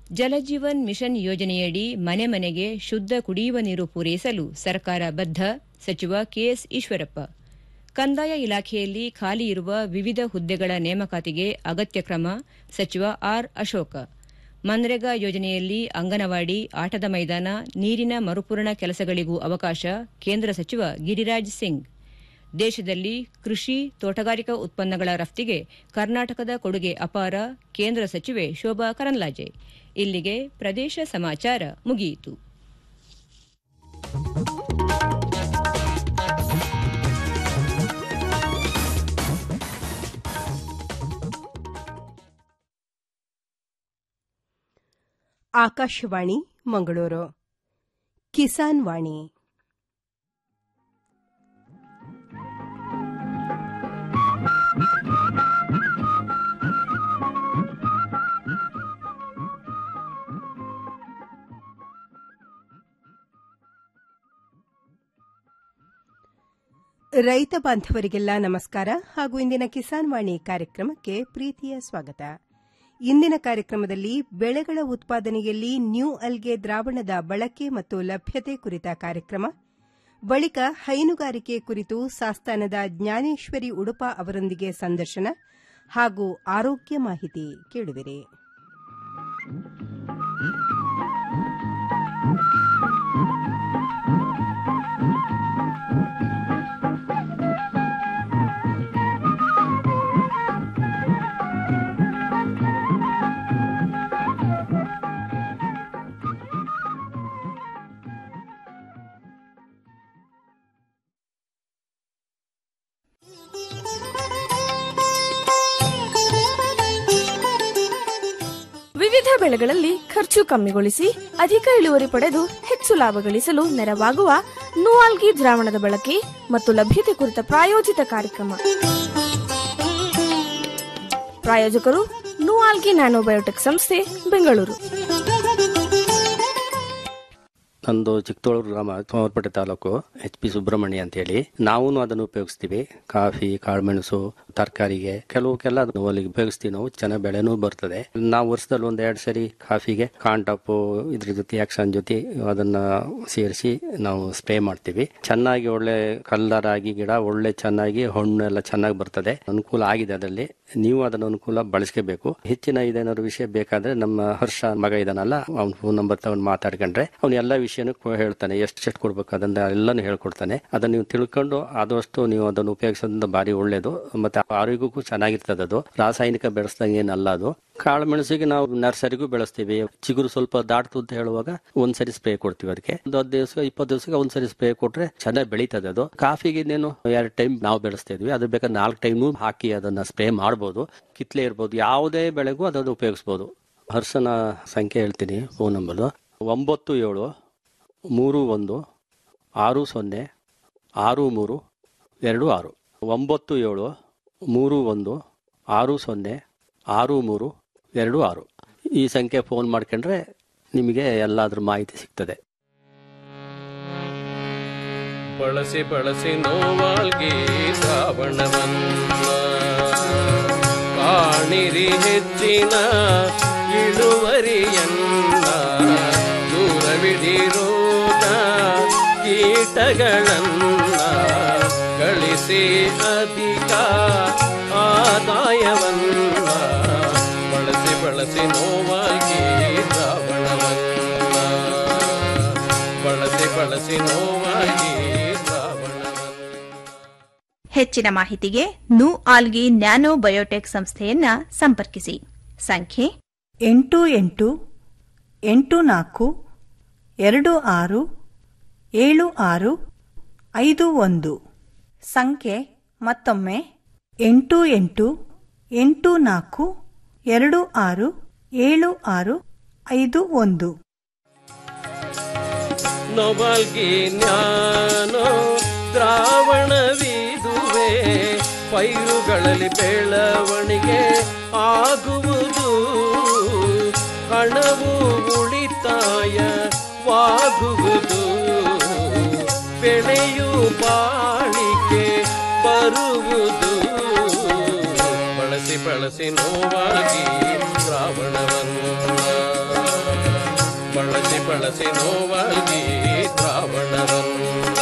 Jal Jeevan mission ಯೋಜನೆಯಡಿ ಮನೆ ಮನೆಗೆ ಶುದ್ದ ಕುಡಿಯುವ ನೀರು ಪೂರೈಸಲು ಸರ್ಕಾರ ಬದ್ಧ ಸಚಿವ ಕೆಎಸ್ ಈಶ್ವರಪ್ಪ ಕಂದಾಯ ಇಲಾಖೆಯಲ್ಲಿ ಖಾಲಿ ಇರುವ ವಿವಿಧ ಹುದ್ದೆಗಳ ನೇಮಕಾತಿಗೆ ಅಗತ್ಯ ಕ್ರಮ ಸಚಿವ ಆರ್ ಅಶೋಕ ಮನ್ರೇಗಾ ಯೋಜನೆಯಲ್ಲಿ ಅಂಗನವಾಡಿ ಆಟದ ಮೈದಾನ ನೀರಿನ ಮರುಪೂರಣ ಕೆಲಸಗಳಿಗೂ ಅವಕಾಶ ಕೇಂದ್ರ ಸಚಿವ ಗಿರಿರಾಜ್ ಸಿಂಗ್ ದೇಶದಲ್ಲಿ ಕೃಷಿ ತೋಟಗಾರಿಕಾ ಉತ್ಪನ್ನಗಳ ರಫ್ತಿಗೆ ಕರ್ನಾಟಕದ ಕೊಡುಗೆ ಅಪಾರ ಕೇಂದ್ರ ಸಚಿವೆ ಶೋಭಾ ಕರಂದ್ಲಾಜೆ ಇಲ್ಲಿಗೆ ಪ್ರದೇಶ ಸಮಾಚಾರ ಮುಗಿಯಿತು ಆಕಾಶವಾಣಿ ಮಂಗಳೂರು ಕಿಸಾನ್ ವಾಣಿ ರೈತ ಬಾಂಧವರಿಗೆಲ್ಲ ನಮಸ್ಕಾರ ಹಾಗೂ ಇಂದಿನ ಕಿಸಾನ್ ವಾಣಿ ಕಾರ್ಯಕ್ರಮಕ್ಕೆ ಪ್ರೀತಿಯ ಸ್ವಾಗತ ಇಂದಿನ ಕಾರ್ಯಕ್ರಮದಲ್ಲಿ ಬೆಳೆಗಳ ಉತ್ಪಾದನೆಯಲ್ಲಿ ನ್ಯೂ ಅಲ್ಗೆ ದ್ರಾವಣದ ಬಳಕೆ ಮತ್ತು ಲಭ್ಯತೆ ಕುರಿತ ಕಾರ್ಯಕ್ರಮ ಬಳಿಕ ಹೈನುಗಾರಿಕೆ ಕುರಿತು ಸಾಸ್ತಾನದ ಜ್ಞಾನೇಶ್ವರಿ ಉಡುಪ ಅವರೊಂದಿಗೆ ಸಂದರ್ಶನ ಹಾಗೂ ಆರೋಗ್ಯ ಮಾಹಿತಿ ಕೇಳುವಿರಿ ವಿವಿಧ ಬೆಳೆಗಳಲ್ಲಿ ಖರ್ಚು ಕಮ್ಮಿಗೊಳಿಸಿ ಅಧಿಕ ಇಳುವರಿ ಪಡೆದು ಹೆಚ್ಚು ಲಾಭ ಗಳಿಸಲು ನೆರವಾಗುವ ನೂಆಲ್ಗಿ ದ್ರಾವಣದ ಬಳಕೆ ಮತ್ತು ಲಭ್ಯತೆ ಕುರಿತ ಪ್ರಾಯೋಜಿತ ಕಾರ್ಯಕ್ರಮ ಪ್ರಾಯೋಜಕರು ನೂಆಲ್ಗಿ ನ್ಯಾನೋಬಯೋಟೆಕ್ ಸಂಸ್ಥೆ ಬೆಂಗಳೂರು ನಂದು ಚಿಕ್ಕತೋಳೂರು ಗ್ರಾಮ ಸೋಮವಾರಪೇಟೆ ತಾಲೂಕು ಎಚ್ ಪಿ ಸುಬ್ರಹ್ಮಣ್ಯ ಅಂತ ಹೇಳಿ ನಾವು ಅದನ್ನು ಉಪಯೋಗಿಸ್ತೀವಿ ಕಾಫಿ ಕಾಳುಮೆಣಸು ತರಕಾರಿಗೆ ಕೆಲವಕ್ಕೆಲ್ಲ ಅದನ್ನು ಅಲ್ಲಿ ಉಪಯೋಗಿಸ್ತೀವಿ ನಾವು ಚೆನ್ನಾಗಿ ಬೆಳೆನೂ ಬರ್ತದೆ ನಾವು ವರ್ಷದಲ್ಲಿ ಒಂದ್ ಎರಡ್ ಸರಿ ಕಾಫಿಗೆ ಕಾಂಟಾಪು ಇದ್ರ ಜೊತೆ ಆಕ್ಷನ್ ಜೊತೆ ಅದನ್ನ ಸೇರಿಸಿ ನಾವು ಸ್ಪ್ರೇ ಮಾಡ್ತೀವಿ ಚೆನ್ನಾಗಿ ಒಳ್ಳೆ ಕಲ್ಲರ್ ಆಗಿ ಗಿಡ ಒಳ್ಳೆ ಚೆನ್ನಾಗಿ ಹಣ್ಣು ಎಲ್ಲ ಚೆನ್ನಾಗಿ ಬರ್ತದೆ ಅನುಕೂಲ ಆಗಿದೆ ಅದರಲ್ಲಿ ನೀವು ಅದನ್ನ ಅನುಕೂಲ ಬಳಸ್ಕೋಬೇಕು ಹೆಚ್ಚಿನ ಇದೇನಾದ್ರು ವಿಷಯ ಬೇಕಾದ್ರೆ ನಮ್ಮ ಹರ್ಷ ಮಗ ಇದಾನಲ್ಲ ಅವ್ನ ಫೋನ್ ನಂಬರ್ ತಗೊಂಡು ಮಾತಾಡ್ಕೊಂಡ್ರೆ ಅವ್ನು ಎಲ್ಲ ವಿಷಯನೂ ಕೊ- ಹೇಳ್ತಾನೆ ಎಷ್ಟು ಎಷ್ಟು ಕೊಡ್ಬೇಕು ಅದನ್ನ ಎಲ್ಲಾನು ಹೇಳ್ಕೊಡ್ತಾನೆ ಅದನ್ನ ನೀವು ತಿಳ್ಕೊಂಡು ಆದಷ್ಟು ನೀವು ಅದನ್ನು ಉಪಯೋಗಿಸೋದ್ರಿಂದ ಬಾರಿ ಒಳ್ಳೇದು ಮತ್ತೆ ಆರೋಗ್ಯಕ್ಕೂ ಚೆನ್ನಾಗಿರ್ತದೆ ಅದು ರಾಸಾಯನಿಕ ಬೆಳೆಸ್ದಂಗೆ ಏನಲ್ಲ ಅದು ಕಾಳು ಮೆಣಸಿಗೆ ನಾವು ನರ್ಸರಿಗೂ ಬೆಳೆಸ್ತೀವಿ ಚಿಗುರು ಸ್ವಲ್ಪ ದಾಟ್ತು ಅಂತ ಹೇಳುವಾಗ ಒಂದ್ಸರಿ ಸ್ಪ್ರೇ ಕೊಡ್ತೀವಿ ಅದಕ್ಕೆ ಒಂದು ಹತ್ತು ದಿವಸ ಇಪ್ಪತ್ತು ದಿವಸಕ್ಕೆ ಒಂದ್ಸರಿ ಸ್ಪ್ರೇ ಕೊಟ್ರೆ ಚೆನ್ನಾಗಿ ಬೆಳೀತದೆ ಅದು ಕಾಫಿಗೆ ಇನ್ನೇನು ಎರಡು ಟೈಮ್ ನಾವು ಬೆಳೆಸ್ತಾ ಇದ್ವಿ ಅದು ಬೇಕಾದ್ರೆ ನಾಲ್ಕು ಟೈಮ್ ಹಾಕಿ ಅದನ್ನ ಸ್ಪ್ರೇ ಮಾಡ್ಬೋದು ಕಿತ್ಲೆ ಇರ್ಬೋದು ಯಾವುದೇ ಬೆಳೆಗೂ ಅದನ್ನು ಉಪಯೋಗಿಸ್ಬೋದು ಹರ್ಷನ ಸಂಖ್ಯೆ ಹೇಳ್ತೀನಿ ಫೋನ್ ನಂಬರ್ ಒಂಬತ್ತು ಏಳು ಮೂರು ಒಂದು ಆರು ಸೊನ್ನೆ ಆರು ಮೂರು ಎರಡು ಆರು ಒಂಬತ್ತು ಏಳು ಮೂರು ಒಂದು ಆರು ಸೊನ್ನೆ ಆರು ಮೂರು ಎರಡು ಆರು ಈ ಸಂಖ್ಯೆ ಫೋನ್ ಮಾಡ್ಕೊಂಡ್ರೆ ನಿಮಗೆ ಎಲ್ಲಾದ್ರ ಮಾಹಿತಿ ಸಿಗ್ತದೆ ಬಳಸಿ ಬಳಸಿ ನೋವಾಲ್ಗಿ ಶ್ರಾವಣವನ್ನ ಕಾಣಿರಿ ಹೆಚ್ಚಿನ ಇಳುವರಿಯನ್ನ ದೂರವಿಡಿರೋಗ ಕೀಟಗಳನ್ನ ಗಳಿಸಿ ಅಧಿಕ ಆದಾಯವನ್ನ ಬಳಸಿ ಬಳಸಿ ನೋವಾಗಿ ಶ್ರಾವಣವನ್ನ ಬಳಸಿ ಬಳಸಿ ನೋವಾಗಿ ಶ್ರಾವಣವನ್ನ ಹೆಚ್ಚಿನ ಮಾಹಿತಿಗೆ ನು ಆಲ್ಗಿ ನ್ಯಾನೋ ಬಯೋಟೆಕ್ ಸಂಸ್ಥೆಯನ್ನ ಸಂಪರ್ಕಿಸಿ ಸಂಖ್ಯೆ ಎಂಟು ಎಂಟು ಎಂಟು ನಾಲ್ಕು ಎರಡು ಆರು ಏಳು ಆರು ಐದು ಒಂದು ಸಂಖ್ಯೆ ಮತ್ತೊಮ್ಮೆ ಎಂಟು ಎಂಟು ಎಂಟು ನಾಲ್ಕು ಎರಡು ಆರು ಏಳು ಆರು ಐದು ಒಂದು ನೊಬಲ್ಗಿ ಜ್ಞಾನೋ ದ್ರಾವಣವಿದುವೆ ಪೈರುಗಳಲ್ಲಿ ಬೆಳವಣಿಗೆ ಆಗುವುದು ಹಣವು ಉಳಿತಾಯವಾಗುವುದು ಬೆಳೆಯು ಬಾಳಿಕೆ ಬರುವುದು ಬಳಸಿ ಬಳಸಿ ನೋವಾಗಿ ಶ್ರಾವಣವನ್ನು ಬಳಸಿ ನೋವಾಗಿ ದ್ರಾವಣವನ್ನ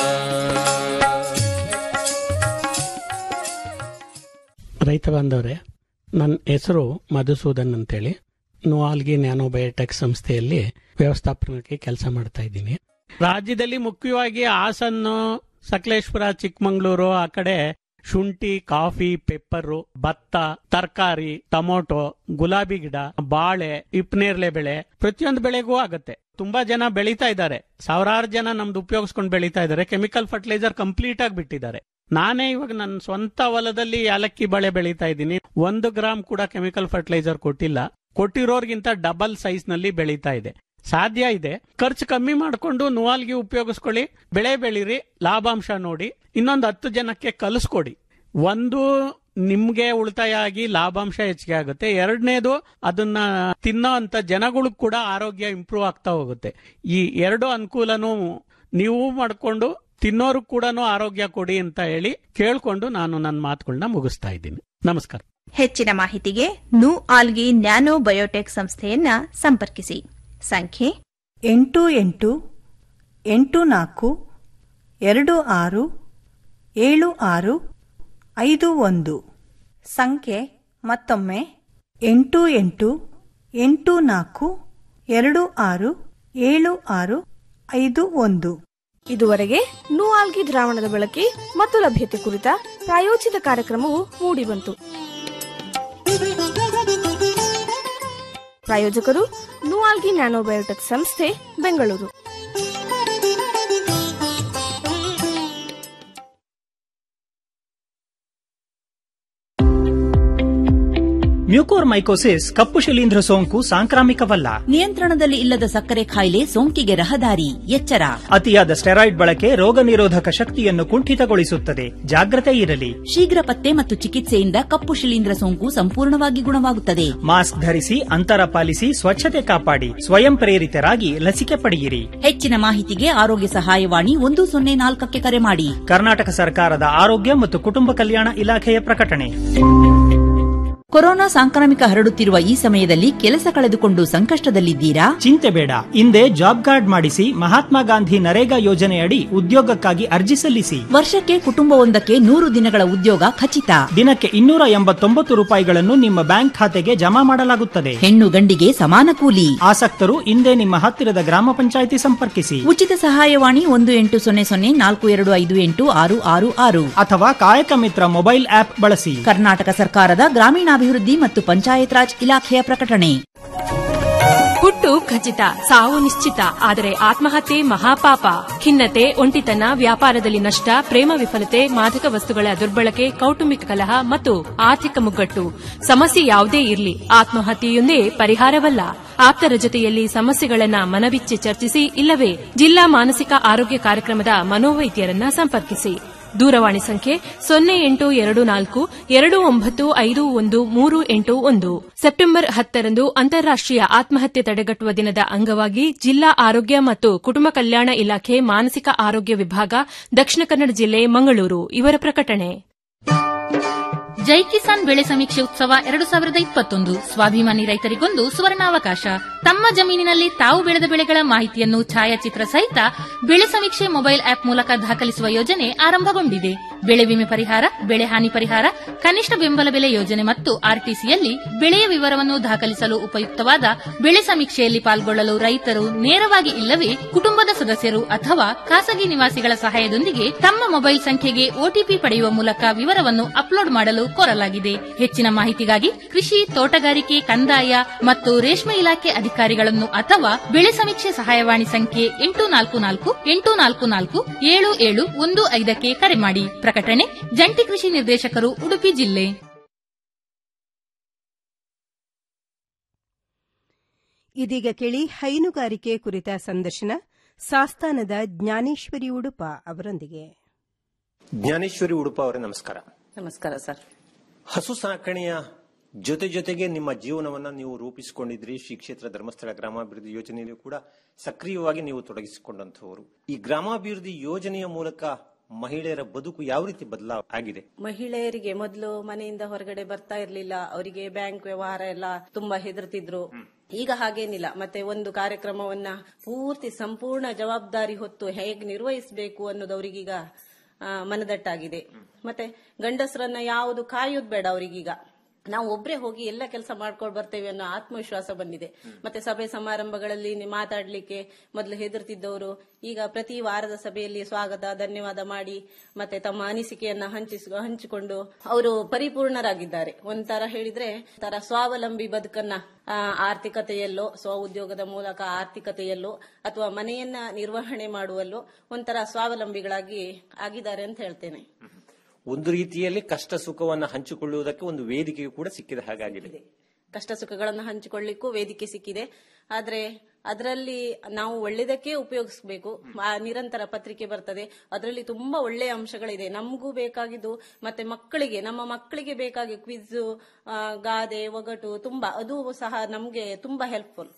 ರೈತ ಬಾಂಧವರೇ ನನ್ನ ಹೆಸರು ಮಧುಸೂದನ್ ಅಂತೇಳಿ ನೋವಾಲ್ಗಿ ನ್ಯಾನೋಬಯೋಟೆಕ್ ಸಂಸ್ಥೆಯಲ್ಲಿ ವ್ಯವಸ್ಥಾಪನಕ್ಕೆ ಕೆಲಸ ಮಾಡ್ತಾ ಇದ್ದೀನಿ ರಾಜ್ಯದಲ್ಲಿ ಮುಖ್ಯವಾಗಿ ಹಾಸನ್ನು ಸಕಲೇಶ್ಪುರ ಚಿಕ್ಕಮಂಗ್ಳೂರು ಆ ಕಡೆ ಶುಂಠಿ ಕಾಫಿ ಪೆಪ್ಪರು ಭತ್ತ ತರಕಾರಿ ಟೊಮೊಟೊ ಗುಲಾಬಿ ಗಿಡ ಬಾಳೆ ಇಪ್ನೇರ್ಲೆ ಬೆಳೆ ಪ್ರತಿಯೊಂದು ಬೆಳೆಗೂ ಆಗತ್ತೆ ತುಂಬಾ ಜನ ಬೆಳೀತಾ ಇದ್ದಾರೆ ಸಾವಿರಾರು ಜನ ನಮ್ದು ಉಪಯೋಗಿಸ್ಕೊಂಡು ಬೆಳೀತಾ ಇದ್ದಾರೆ ಕೆಮಿಕಲ್ ಫರ್ಟಿಲೈಸರ್ ಕಂಪ್ಲೀಟ್ ಆಗಿ ಬಿಟ್ಟಿದ್ದಾರೆ ನಾನೇ ಇವಾಗ ನನ್ನ ಸ್ವಂತ ಹೊಲದಲ್ಲಿ ಯಾಲಕ್ಕಿ ಬಳೆ ಬೆಳೀತಾ ಇದ್ದೀನಿ ಒಂದು ಗ್ರಾಮ್ ಕೂಡ ಕೆಮಿಕಲ್ ಫರ್ಟಿಲೈಸರ್ ಕೊಟ್ಟಿಲ್ಲ ಕೊಟ್ಟಿರೋರ್ಗಿಂತ ಡಬಲ್ ಸೈಜ್ ನಲ್ಲಿ ಬೆಳೀತಾ ಇದೆ ಸಾಧ್ಯ ಇದೆ ಖರ್ಚು ಕಮ್ಮಿ ಮಾಡಿಕೊಂಡು ನುವಾಲ್ಗಿ ಉಪಯೋಗಿಸ್ಕೊಳ್ಳಿ ಬೆಳೆ ಬೆಳೀರಿ ಲಾಭಾಂಶ ನೋಡಿ ಇನ್ನೊಂದು ಹತ್ತು ಜನಕ್ಕೆ ಕಲಿಸ್ಕೊಡಿ ಒಂದು ನಿಮ್ಗೆ ಉಳಿತಾಯ ಆಗಿ ಲಾಭಾಂಶ ಹೆಚ್ಚಿಗೆ ಆಗುತ್ತೆ ಎರಡನೇದು ಅದನ್ನ ತಿನ್ನೋ ಅಂತ ಜನಗಳು ಕೂಡ ಆರೋಗ್ಯ ಇಂಪ್ರೂವ್ ಆಗ್ತಾ ಹೋಗುತ್ತೆ ಈ ಎರಡು ಅನುಕೂಲನೂ ನೀವು ಮಾಡ್ಕೊಂಡು ತಿನ್ನೋರು ಕೂಡ ಆರೋಗ್ಯ ಕೊಡಿ ಅಂತ ಹೇಳಿ ಕೇಳ್ಕೊಂಡು ನಾನು ನನ್ನ ಮಾತುಗಳನ್ನ ಮುಗಿಸ್ತಾ ಇದ್ದೀನಿ ನಮಸ್ಕಾರ ಹೆಚ್ಚಿನ ಮಾಹಿತಿಗೆ ನು ಆಲ್ಗಿ ನ್ಯಾನೋ ಬಯೋಟೆಕ್ ಸಂಸ್ಥೆಯನ್ನ ಸಂಪರ್ಕಿಸಿ ಸಂಖ್ಯೆ ಎಂಟು ಎಂಟು ಎಂಟು ನಾಲ್ಕು ಎರಡು ಆರು ಏಳು ಆರು ಐದು ಒಂದು ಸಂಖ್ಯೆ ಮತ್ತೊಮ್ಮೆ ಎಂಟು ಎಂಟು ಎಂಟು ನಾಲ್ಕು ಎರಡು ಆರು ಏಳು ಆರು ಐದು ಒಂದು ಇದುವರೆಗೆ ನೂಆಲ್ಗಿ ದ್ರಾವಣದ ಬಳಕೆ ಮತ್ತು ಲಭ್ಯತೆ ಕುರಿತ ಪ್ರಾಯೋಜಿತ ಕಾರ್ಯಕ್ರಮವು ಮೂಡಿಬಂತು ಪ್ರಾಯೋಜಕರು ನೂಆಲ್ಗಿ ನ್ಯಾನೋಬಯೋಟೆಕ್ ಸಂಸ್ಥೆ ಬೆಂಗಳೂರು ಮ್ಯೂಕೋರ್ಮೈಕೋಸಿಸ್ ಕಪ್ಪು ಶಿಲೀಂಧ್ರ ಸೋಂಕು ಸಾಂಕ್ರಾಮಿಕವಲ್ಲ ನಿಯಂತ್ರಣದಲ್ಲಿ ಇಲ್ಲದ ಸಕ್ಕರೆ ಕಾಯಿಲೆ ಸೋಂಕಿಗೆ ರಹದಾರಿ ಎಚ್ಚರ ಅತಿಯಾದ ಸ್ಟೆರಾಯ್ಡ್ ಬಳಕೆ ರೋಗ ನಿರೋಧಕ ಶಕ್ತಿಯನ್ನು ಕುಂಠಿತಗೊಳಿಸುತ್ತದೆ ಜಾಗ್ರತೆ ಇರಲಿ ಶೀಘ್ರ ಪತ್ತೆ ಮತ್ತು ಚಿಕಿತ್ಸೆಯಿಂದ ಕಪ್ಪು ಶಿಲೀಂಧ್ರ ಸೋಂಕು ಸಂಪೂರ್ಣವಾಗಿ ಗುಣವಾಗುತ್ತದೆ ಮಾಸ್ಕ್ ಧರಿಸಿ ಅಂತರ ಪಾಲಿಸಿ ಸ್ವಚ್ಛತೆ ಕಾಪಾಡಿ ಸ್ವಯಂ ಪ್ರೇರಿತರಾಗಿ ಲಸಿಕೆ ಪಡೆಯಿರಿ ಹೆಚ್ಚಿನ ಮಾಹಿತಿಗೆ ಆರೋಗ್ಯ ಸಹಾಯವಾಣಿ ಒಂದು ಸೊನ್ನೆ ನಾಲ್ಕಕ್ಕೆ ಕರೆ ಮಾಡಿ ಕರ್ನಾಟಕ ಸರ್ಕಾರದ ಆರೋಗ್ಯ ಮತ್ತು ಕುಟುಂಬ ಕಲ್ಯಾಣ ಇಲಾಖೆಯ ಪ್ರಕಟಣೆ ಕೊರೋನಾ ಸಾಂಕ್ರಾಮಿಕ ಹರಡುತ್ತಿರುವ ಈ ಸಮಯದಲ್ಲಿ ಕೆಲಸ ಕಳೆದುಕೊಂಡು ಸಂಕಷ್ಟದಲ್ಲಿದ್ದೀರಾ ಚಿಂತೆ ಬೇಡ ಹಿಂದೆ ಜಾಬ್ ಕಾರ್ಡ್ ಮಾಡಿಸಿ ಮಹಾತ್ಮ ಗಾಂಧಿ ನರೇಗಾ ಯೋಜನೆಯಡಿ ಉದ್ಯೋಗಕ್ಕಾಗಿ ಅರ್ಜಿ ಸಲ್ಲಿಸಿ ವರ್ಷಕ್ಕೆ ಕುಟುಂಬವೊಂದಕ್ಕೆ ನೂರು ದಿನಗಳ ಉದ್ಯೋಗ ಖಚಿತ ದಿನಕ್ಕೆ ಇನ್ನೂರ ಎಂಬತ್ತೊಂಬತ್ತು ರೂಪಾಯಿಗಳನ್ನು ನಿಮ್ಮ ಬ್ಯಾಂಕ್ ಖಾತೆಗೆ ಜಮಾ ಮಾಡಲಾಗುತ್ತದೆ ಹೆಣ್ಣು ಗಂಡಿಗೆ ಸಮಾನ ಕೂಲಿ ಆಸಕ್ತರು ಹಿಂದೆ ನಿಮ್ಮ ಹತ್ತಿರದ ಗ್ರಾಮ ಪಂಚಾಯಿತಿ ಸಂಪರ್ಕಿಸಿ ಉಚಿತ ಸಹಾಯವಾಣಿ ಒಂದು ಎಂಟು ಸೊನ್ನೆ ಸೊನ್ನೆ ನಾಲ್ಕು ಎರಡು ಐದು ಎಂಟು ಆರು ಆರು ಆರು ಅಥವಾ ಕಾಯಕ ಮಿತ್ರ ಮೊಬೈಲ್ ಆಪ್ ಬಳಸಿ ಕರ್ನಾಟಕ ಸರ್ಕಾರದ ಗ್ರಾಮೀಣಾಭಿವೃದ್ಧಿ ಮತ್ತು ಪಂಚಾಯತ್ ರಾಜ್ ಇಲಾಖೆಯ ಪ್ರಕಟಣೆ ಹುಟ್ಟು ಖಚಿತ ಸಾವು ನಿಶ್ಚಿತ ಆದರೆ ಆತ್ಮಹತ್ಯೆ ಮಹಾಪಾಪ ಖಿನ್ನತೆ ಒಂಟಿತನ ವ್ಯಾಪಾರದಲ್ಲಿ ನಷ್ಟ ಪ್ರೇಮ ವಿಫಲತೆ ಮಾದಕ ವಸ್ತುಗಳ ದುರ್ಬಳಕೆ ಕೌಟುಂಬಿಕ ಕಲಹ ಮತ್ತು ಆರ್ಥಿಕ ಮುಗ್ಗಟ್ಟು ಸಮಸ್ಯೆ ಯಾವುದೇ ಇರಲಿ ಆತ್ಮಹತ್ಯೆಯೊಂದೇ ಪರಿಹಾರವಲ್ಲ ಆಪ್ತರ ಜೊತೆಯಲ್ಲಿ ಸಮಸ್ಯೆಗಳನ್ನ ಮನಬಿಚ್ಚಿ ಚರ್ಚಿಸಿ ಇಲ್ಲವೇ ಜಿಲ್ಲಾ ಮಾನಸಿಕ ಆರೋಗ್ಯ ಕಾರ್ಯಕ್ರಮದ ಮನೋವೈದ್ಯರನ್ನ ಸಂಪರ್ಕಿಸಿ ದೂರವಾಣಿ ಸಂಖ್ಯೆ ಸೊನ್ನೆ ಎಂಟು ಎರಡು ನಾಲ್ಕು ಎರಡು ಒಂಬತ್ತು ಐದು ಒಂದು ಮೂರು ಎಂಟು ಒಂದು ಸೆಪ್ಟೆಂಬರ್ ಹತ್ತರಂದು ಅಂತಾರಾಷ್ಟೀಯ ಆತ್ಮಹತ್ಯೆ ತಡೆಗಟ್ಟುವ ದಿನದ ಅಂಗವಾಗಿ ಜಿಲ್ಲಾ ಆರೋಗ್ಯ ಮತ್ತು ಕುಟುಂಬ ಕಲ್ಯಾಣ ಇಲಾಖೆ ಮಾನಸಿಕ ಆರೋಗ್ಯ ವಿಭಾಗ ದಕ್ಷಿಣ ಕನ್ನಡ ಜಿಲ್ಲೆ ಮಂಗಳೂರು ಇವರ ಪ್ರಕಟಣೆ ಜೈ ಕಿಸಾನ್ ಬೆಳೆ ಸಮೀಕ್ಷೆ ಉತ್ಸವ ಎರಡು ಸಾವಿರದ ಇಪ್ಪತ್ತೊಂದು ಸ್ವಾಭಿಮಾನಿ ರೈತರಿಗೊಂದು ಸುವರ್ಣಾವಕಾಶ ತಮ್ಮ ಜಮೀನಿನಲ್ಲಿ ತಾವು ಬೆಳೆದ ಬೆಳೆಗಳ ಮಾಹಿತಿಯನ್ನು ಛಾಯಾಚಿತ್ರ ಸಹಿತ ಬೆಳೆ ಸಮೀಕ್ಷೆ ಮೊಬೈಲ್ ಆಪ್ ಮೂಲಕ ದಾಖಲಿಸುವ ಯೋಜನೆ ಆರಂಭಗೊಂಡಿದೆ ಬೆಳೆ ವಿಮೆ ಪರಿಹಾರ ಬೆಳೆ ಹಾನಿ ಪರಿಹಾರ ಕನಿಷ್ಠ ಬೆಂಬಲ ಬೆಲೆ ಯೋಜನೆ ಮತ್ತು ಆರ್ಟಿಸಿಯಲ್ಲಿ ಬೆಳೆಯ ವಿವರವನ್ನು ದಾಖಲಿಸಲು ಉಪಯುಕ್ತವಾದ ಬೆಳೆ ಸಮೀಕ್ಷೆಯಲ್ಲಿ ಪಾಲ್ಗೊಳ್ಳಲು ರೈತರು ನೇರವಾಗಿ ಇಲ್ಲವೇ ಕುಟುಂಬದ ಸದಸ್ಯರು ಅಥವಾ ಖಾಸಗಿ ನಿವಾಸಿಗಳ ಸಹಾಯದೊಂದಿಗೆ ತಮ್ಮ ಮೊಬೈಲ್ ಸಂಖ್ಯೆಗೆ ಒಟಿಪಿ ಪಡೆಯುವ ಮೂಲಕ ವಿವರವನ್ನು ಅಪ್ಲೋಡ್ ಮಾಡಲು ಕೋರಲಾಗಿದೆ ಹೆಚ್ಚಿನ ಮಾಹಿತಿಗಾಗಿ ಕೃಷಿ ತೋಟಗಾರಿಕೆ ಕಂದಾಯ ಮತ್ತು ರೇಷ್ಮೆ ಇಲಾಖೆ ಅಧಿಕಾರಿಗಳನ್ನು ಅಥವಾ ಬೆಳೆ ಸಮೀಕ್ಷೆ ಸಹಾಯವಾಣಿ ಸಂಖ್ಯೆ ಎಂಟು ನಾಲ್ಕು ನಾಲ್ಕು ಎಂಟು ನಾಲ್ಕು ನಾಲ್ಕು ಏಳು ಏಳು ಒಂದು ಐದಕ್ಕೆ ಕರೆ ಮಾಡಿ ಪ್ರಕಟಣೆ ಜಂಟಿ ಕೃಷಿ ನಿರ್ದೇಶಕರು ಉಡುಪಿ ಜಿಲ್ಲೆ ಇದೀಗ ಕೇಳಿ ಹೈನುಗಾರಿಕೆ ಕುರಿತ ಸಂದರ್ಶನ ಸಾಸ್ತಾನದ ಜ್ಞಾನೇಶ್ವರಿ ಉಡುಪ ಅವರೊಂದಿಗೆ ಜ್ಞಾನೇಶ್ವರಿ ಉಡುಪ ಅವರೇ ನಮಸ್ಕಾರ ನಮಸ್ಕಾರ ಸರ್ ಹಸು ಸಾಕಣೆಯ ಜೊತೆ ಜೊತೆಗೆ ನಿಮ್ಮ ಜೀವನವನ್ನ ನೀವು ರೂಪಿಸಿಕೊಂಡಿದ್ರಿ ಶ್ರೀ ಕ್ಷೇತ್ರ ಧರ್ಮಸ್ಥಳ ಗ್ರಾಮಾಭಿವೃದ್ಧಿ ಯೋಜನೆಯಲ್ಲಿ ಕೂಡ ಸಕ್ರಿಯವಾಗಿ ನೀವು ತೊಡಗಿಸಿಕೊಂಡಂತವರು ಈ ಗ್ರಾಮಾಭಿವೃದ್ಧಿ ಯೋಜನೆಯ ಮೂಲಕ ಮಹಿಳೆಯರ ಬದುಕು ಯಾವ ರೀತಿ ಬದಲಾವ ಆಗಿದೆ ಮಹಿಳೆಯರಿಗೆ ಮೊದಲು ಮನೆಯಿಂದ ಹೊರಗಡೆ ಬರ್ತಾ ಇರ್ಲಿಲ್ಲ ಅವರಿಗೆ ಬ್ಯಾಂಕ್ ವ್ಯವಹಾರ ಎಲ್ಲ ತುಂಬಾ ಹೆದರ್ತಿದ್ರು ಈಗ ಹಾಗೇನಿಲ್ಲ ಮತ್ತೆ ಒಂದು ಕಾರ್ಯಕ್ರಮವನ್ನ ಪೂರ್ತಿ ಸಂಪೂರ್ಣ ಜವಾಬ್ದಾರಿ ಹೊತ್ತು ಹೇಗೆ ನಿರ್ವಹಿಸಬೇಕು ಅನ್ನೋದು ಅವರಿಗೀಗ ಆ, ಮನದಟ್ಟಾಗಿದೆ ಮತ್ತೆ ಗಂಡಸರನ್ನ ಯಾವುದು ಕಾಯೋದು ಬೇಡ ಅವರಿಗೀಗ ನಾವು ಒಬ್ರೇ ಹೋಗಿ ಎಲ್ಲ ಕೆಲಸ ಮಾಡ್ಕೊಂಡು ಬರ್ತೇವೆ ಅನ್ನೋ ಆತ್ಮವಿಶ್ವಾಸ ಬಂದಿದೆ ಮತ್ತೆ ಸಭೆ ಸಮಾರಂಭಗಳಲ್ಲಿ ನಿ- ಮಾತಾಡ್ಲಿಕ್ಕೆ ಮೊದಲು ಹೆದರ್ತಿದ್ದವರು ಈಗ ಪ್ರತಿ ವಾರದ ಸಭೆಯಲ್ಲಿ ಸ್ವಾಗತ ಧನ್ಯವಾದ ಮಾಡಿ ಮತ್ತೆ ತಮ್ಮ ಅನಿಸಿಕೆಯನ್ನ ಹಂಚಿಸ್ ಹಂಚಿಕೊಂಡು ಅವರು ಪರಿಪೂರ್ಣರಾಗಿದ್ದಾರೆ ಒಂಥರ ಹೇಳಿದ್ರೆ ತರ ಸ್ವಾವಲಂಬಿ ಬದುಕನ್ನ ಆ, ಆರ್ಥಿಕತೆಯಲ್ಲೋ ಸ್ವ ಉದ್ಯೋಗದ ಮೂಲಕ ಆರ್ಥಿಕತೆಯಲ್ಲೋ ಅಥವಾ ಮನೆಯನ್ನ ನಿರ್ವಹಣೆ ಮಾಡುವಲ್ಲೋ ಒಂಥರ ಸ್ವಾವಲಂಬಿಗಳಾಗಿ ಆಗಿದ್ದಾರೆ ಅಂತ ಹೇಳ್ತೇನೆ ಒಂದು ರೀತಿಯಲ್ಲಿ ಕಷ್ಟ ಸುಖವನ್ನ ಹಂಚಿಕೊಳ್ಳುವುದಕ್ಕೆ ಒಂದು ವೇದಿಕೆಯು ಕೂಡ ಸಿಕ್ಕಿದ ಹಾಗಾಗಿದೆ ಕಷ್ಟ ಸುಖಗಳನ್ನು ಹಂಚಿಕೊಳ್ಳಿಕ್ಕೂ ವೇದಿಕೆ ಸಿಕ್ಕಿದೆ ಆದ್ರೆ ಅದರಲ್ಲಿ ನಾವು ಒಳ್ಳೆದಕ್ಕೆ ಉಪಯೋಗಿಸಬೇಕು ನಿರಂತರ ಪತ್ರಿಕೆ ಬರ್ತದೆ ಅದರಲ್ಲಿ ತುಂಬಾ ಒಳ್ಳೆಯ ಅಂಶಗಳಿದೆ ನಮಗೂ ಬೇಕಾಗಿದ್ದು ಮತ್ತೆ ಮಕ್ಕಳಿಗೆ ನಮ್ಮ ಮಕ್ಕಳಿಗೆ ಬೇಕಾಗಿ ಕ್ವಿಜ್ ಗಾದೆ ಒಗಟು ತುಂಬಾ ಅದು ಸಹ ನಮ್ಗೆ ತುಂಬಾ ಹೆಲ್ಪ್ಫುಲ್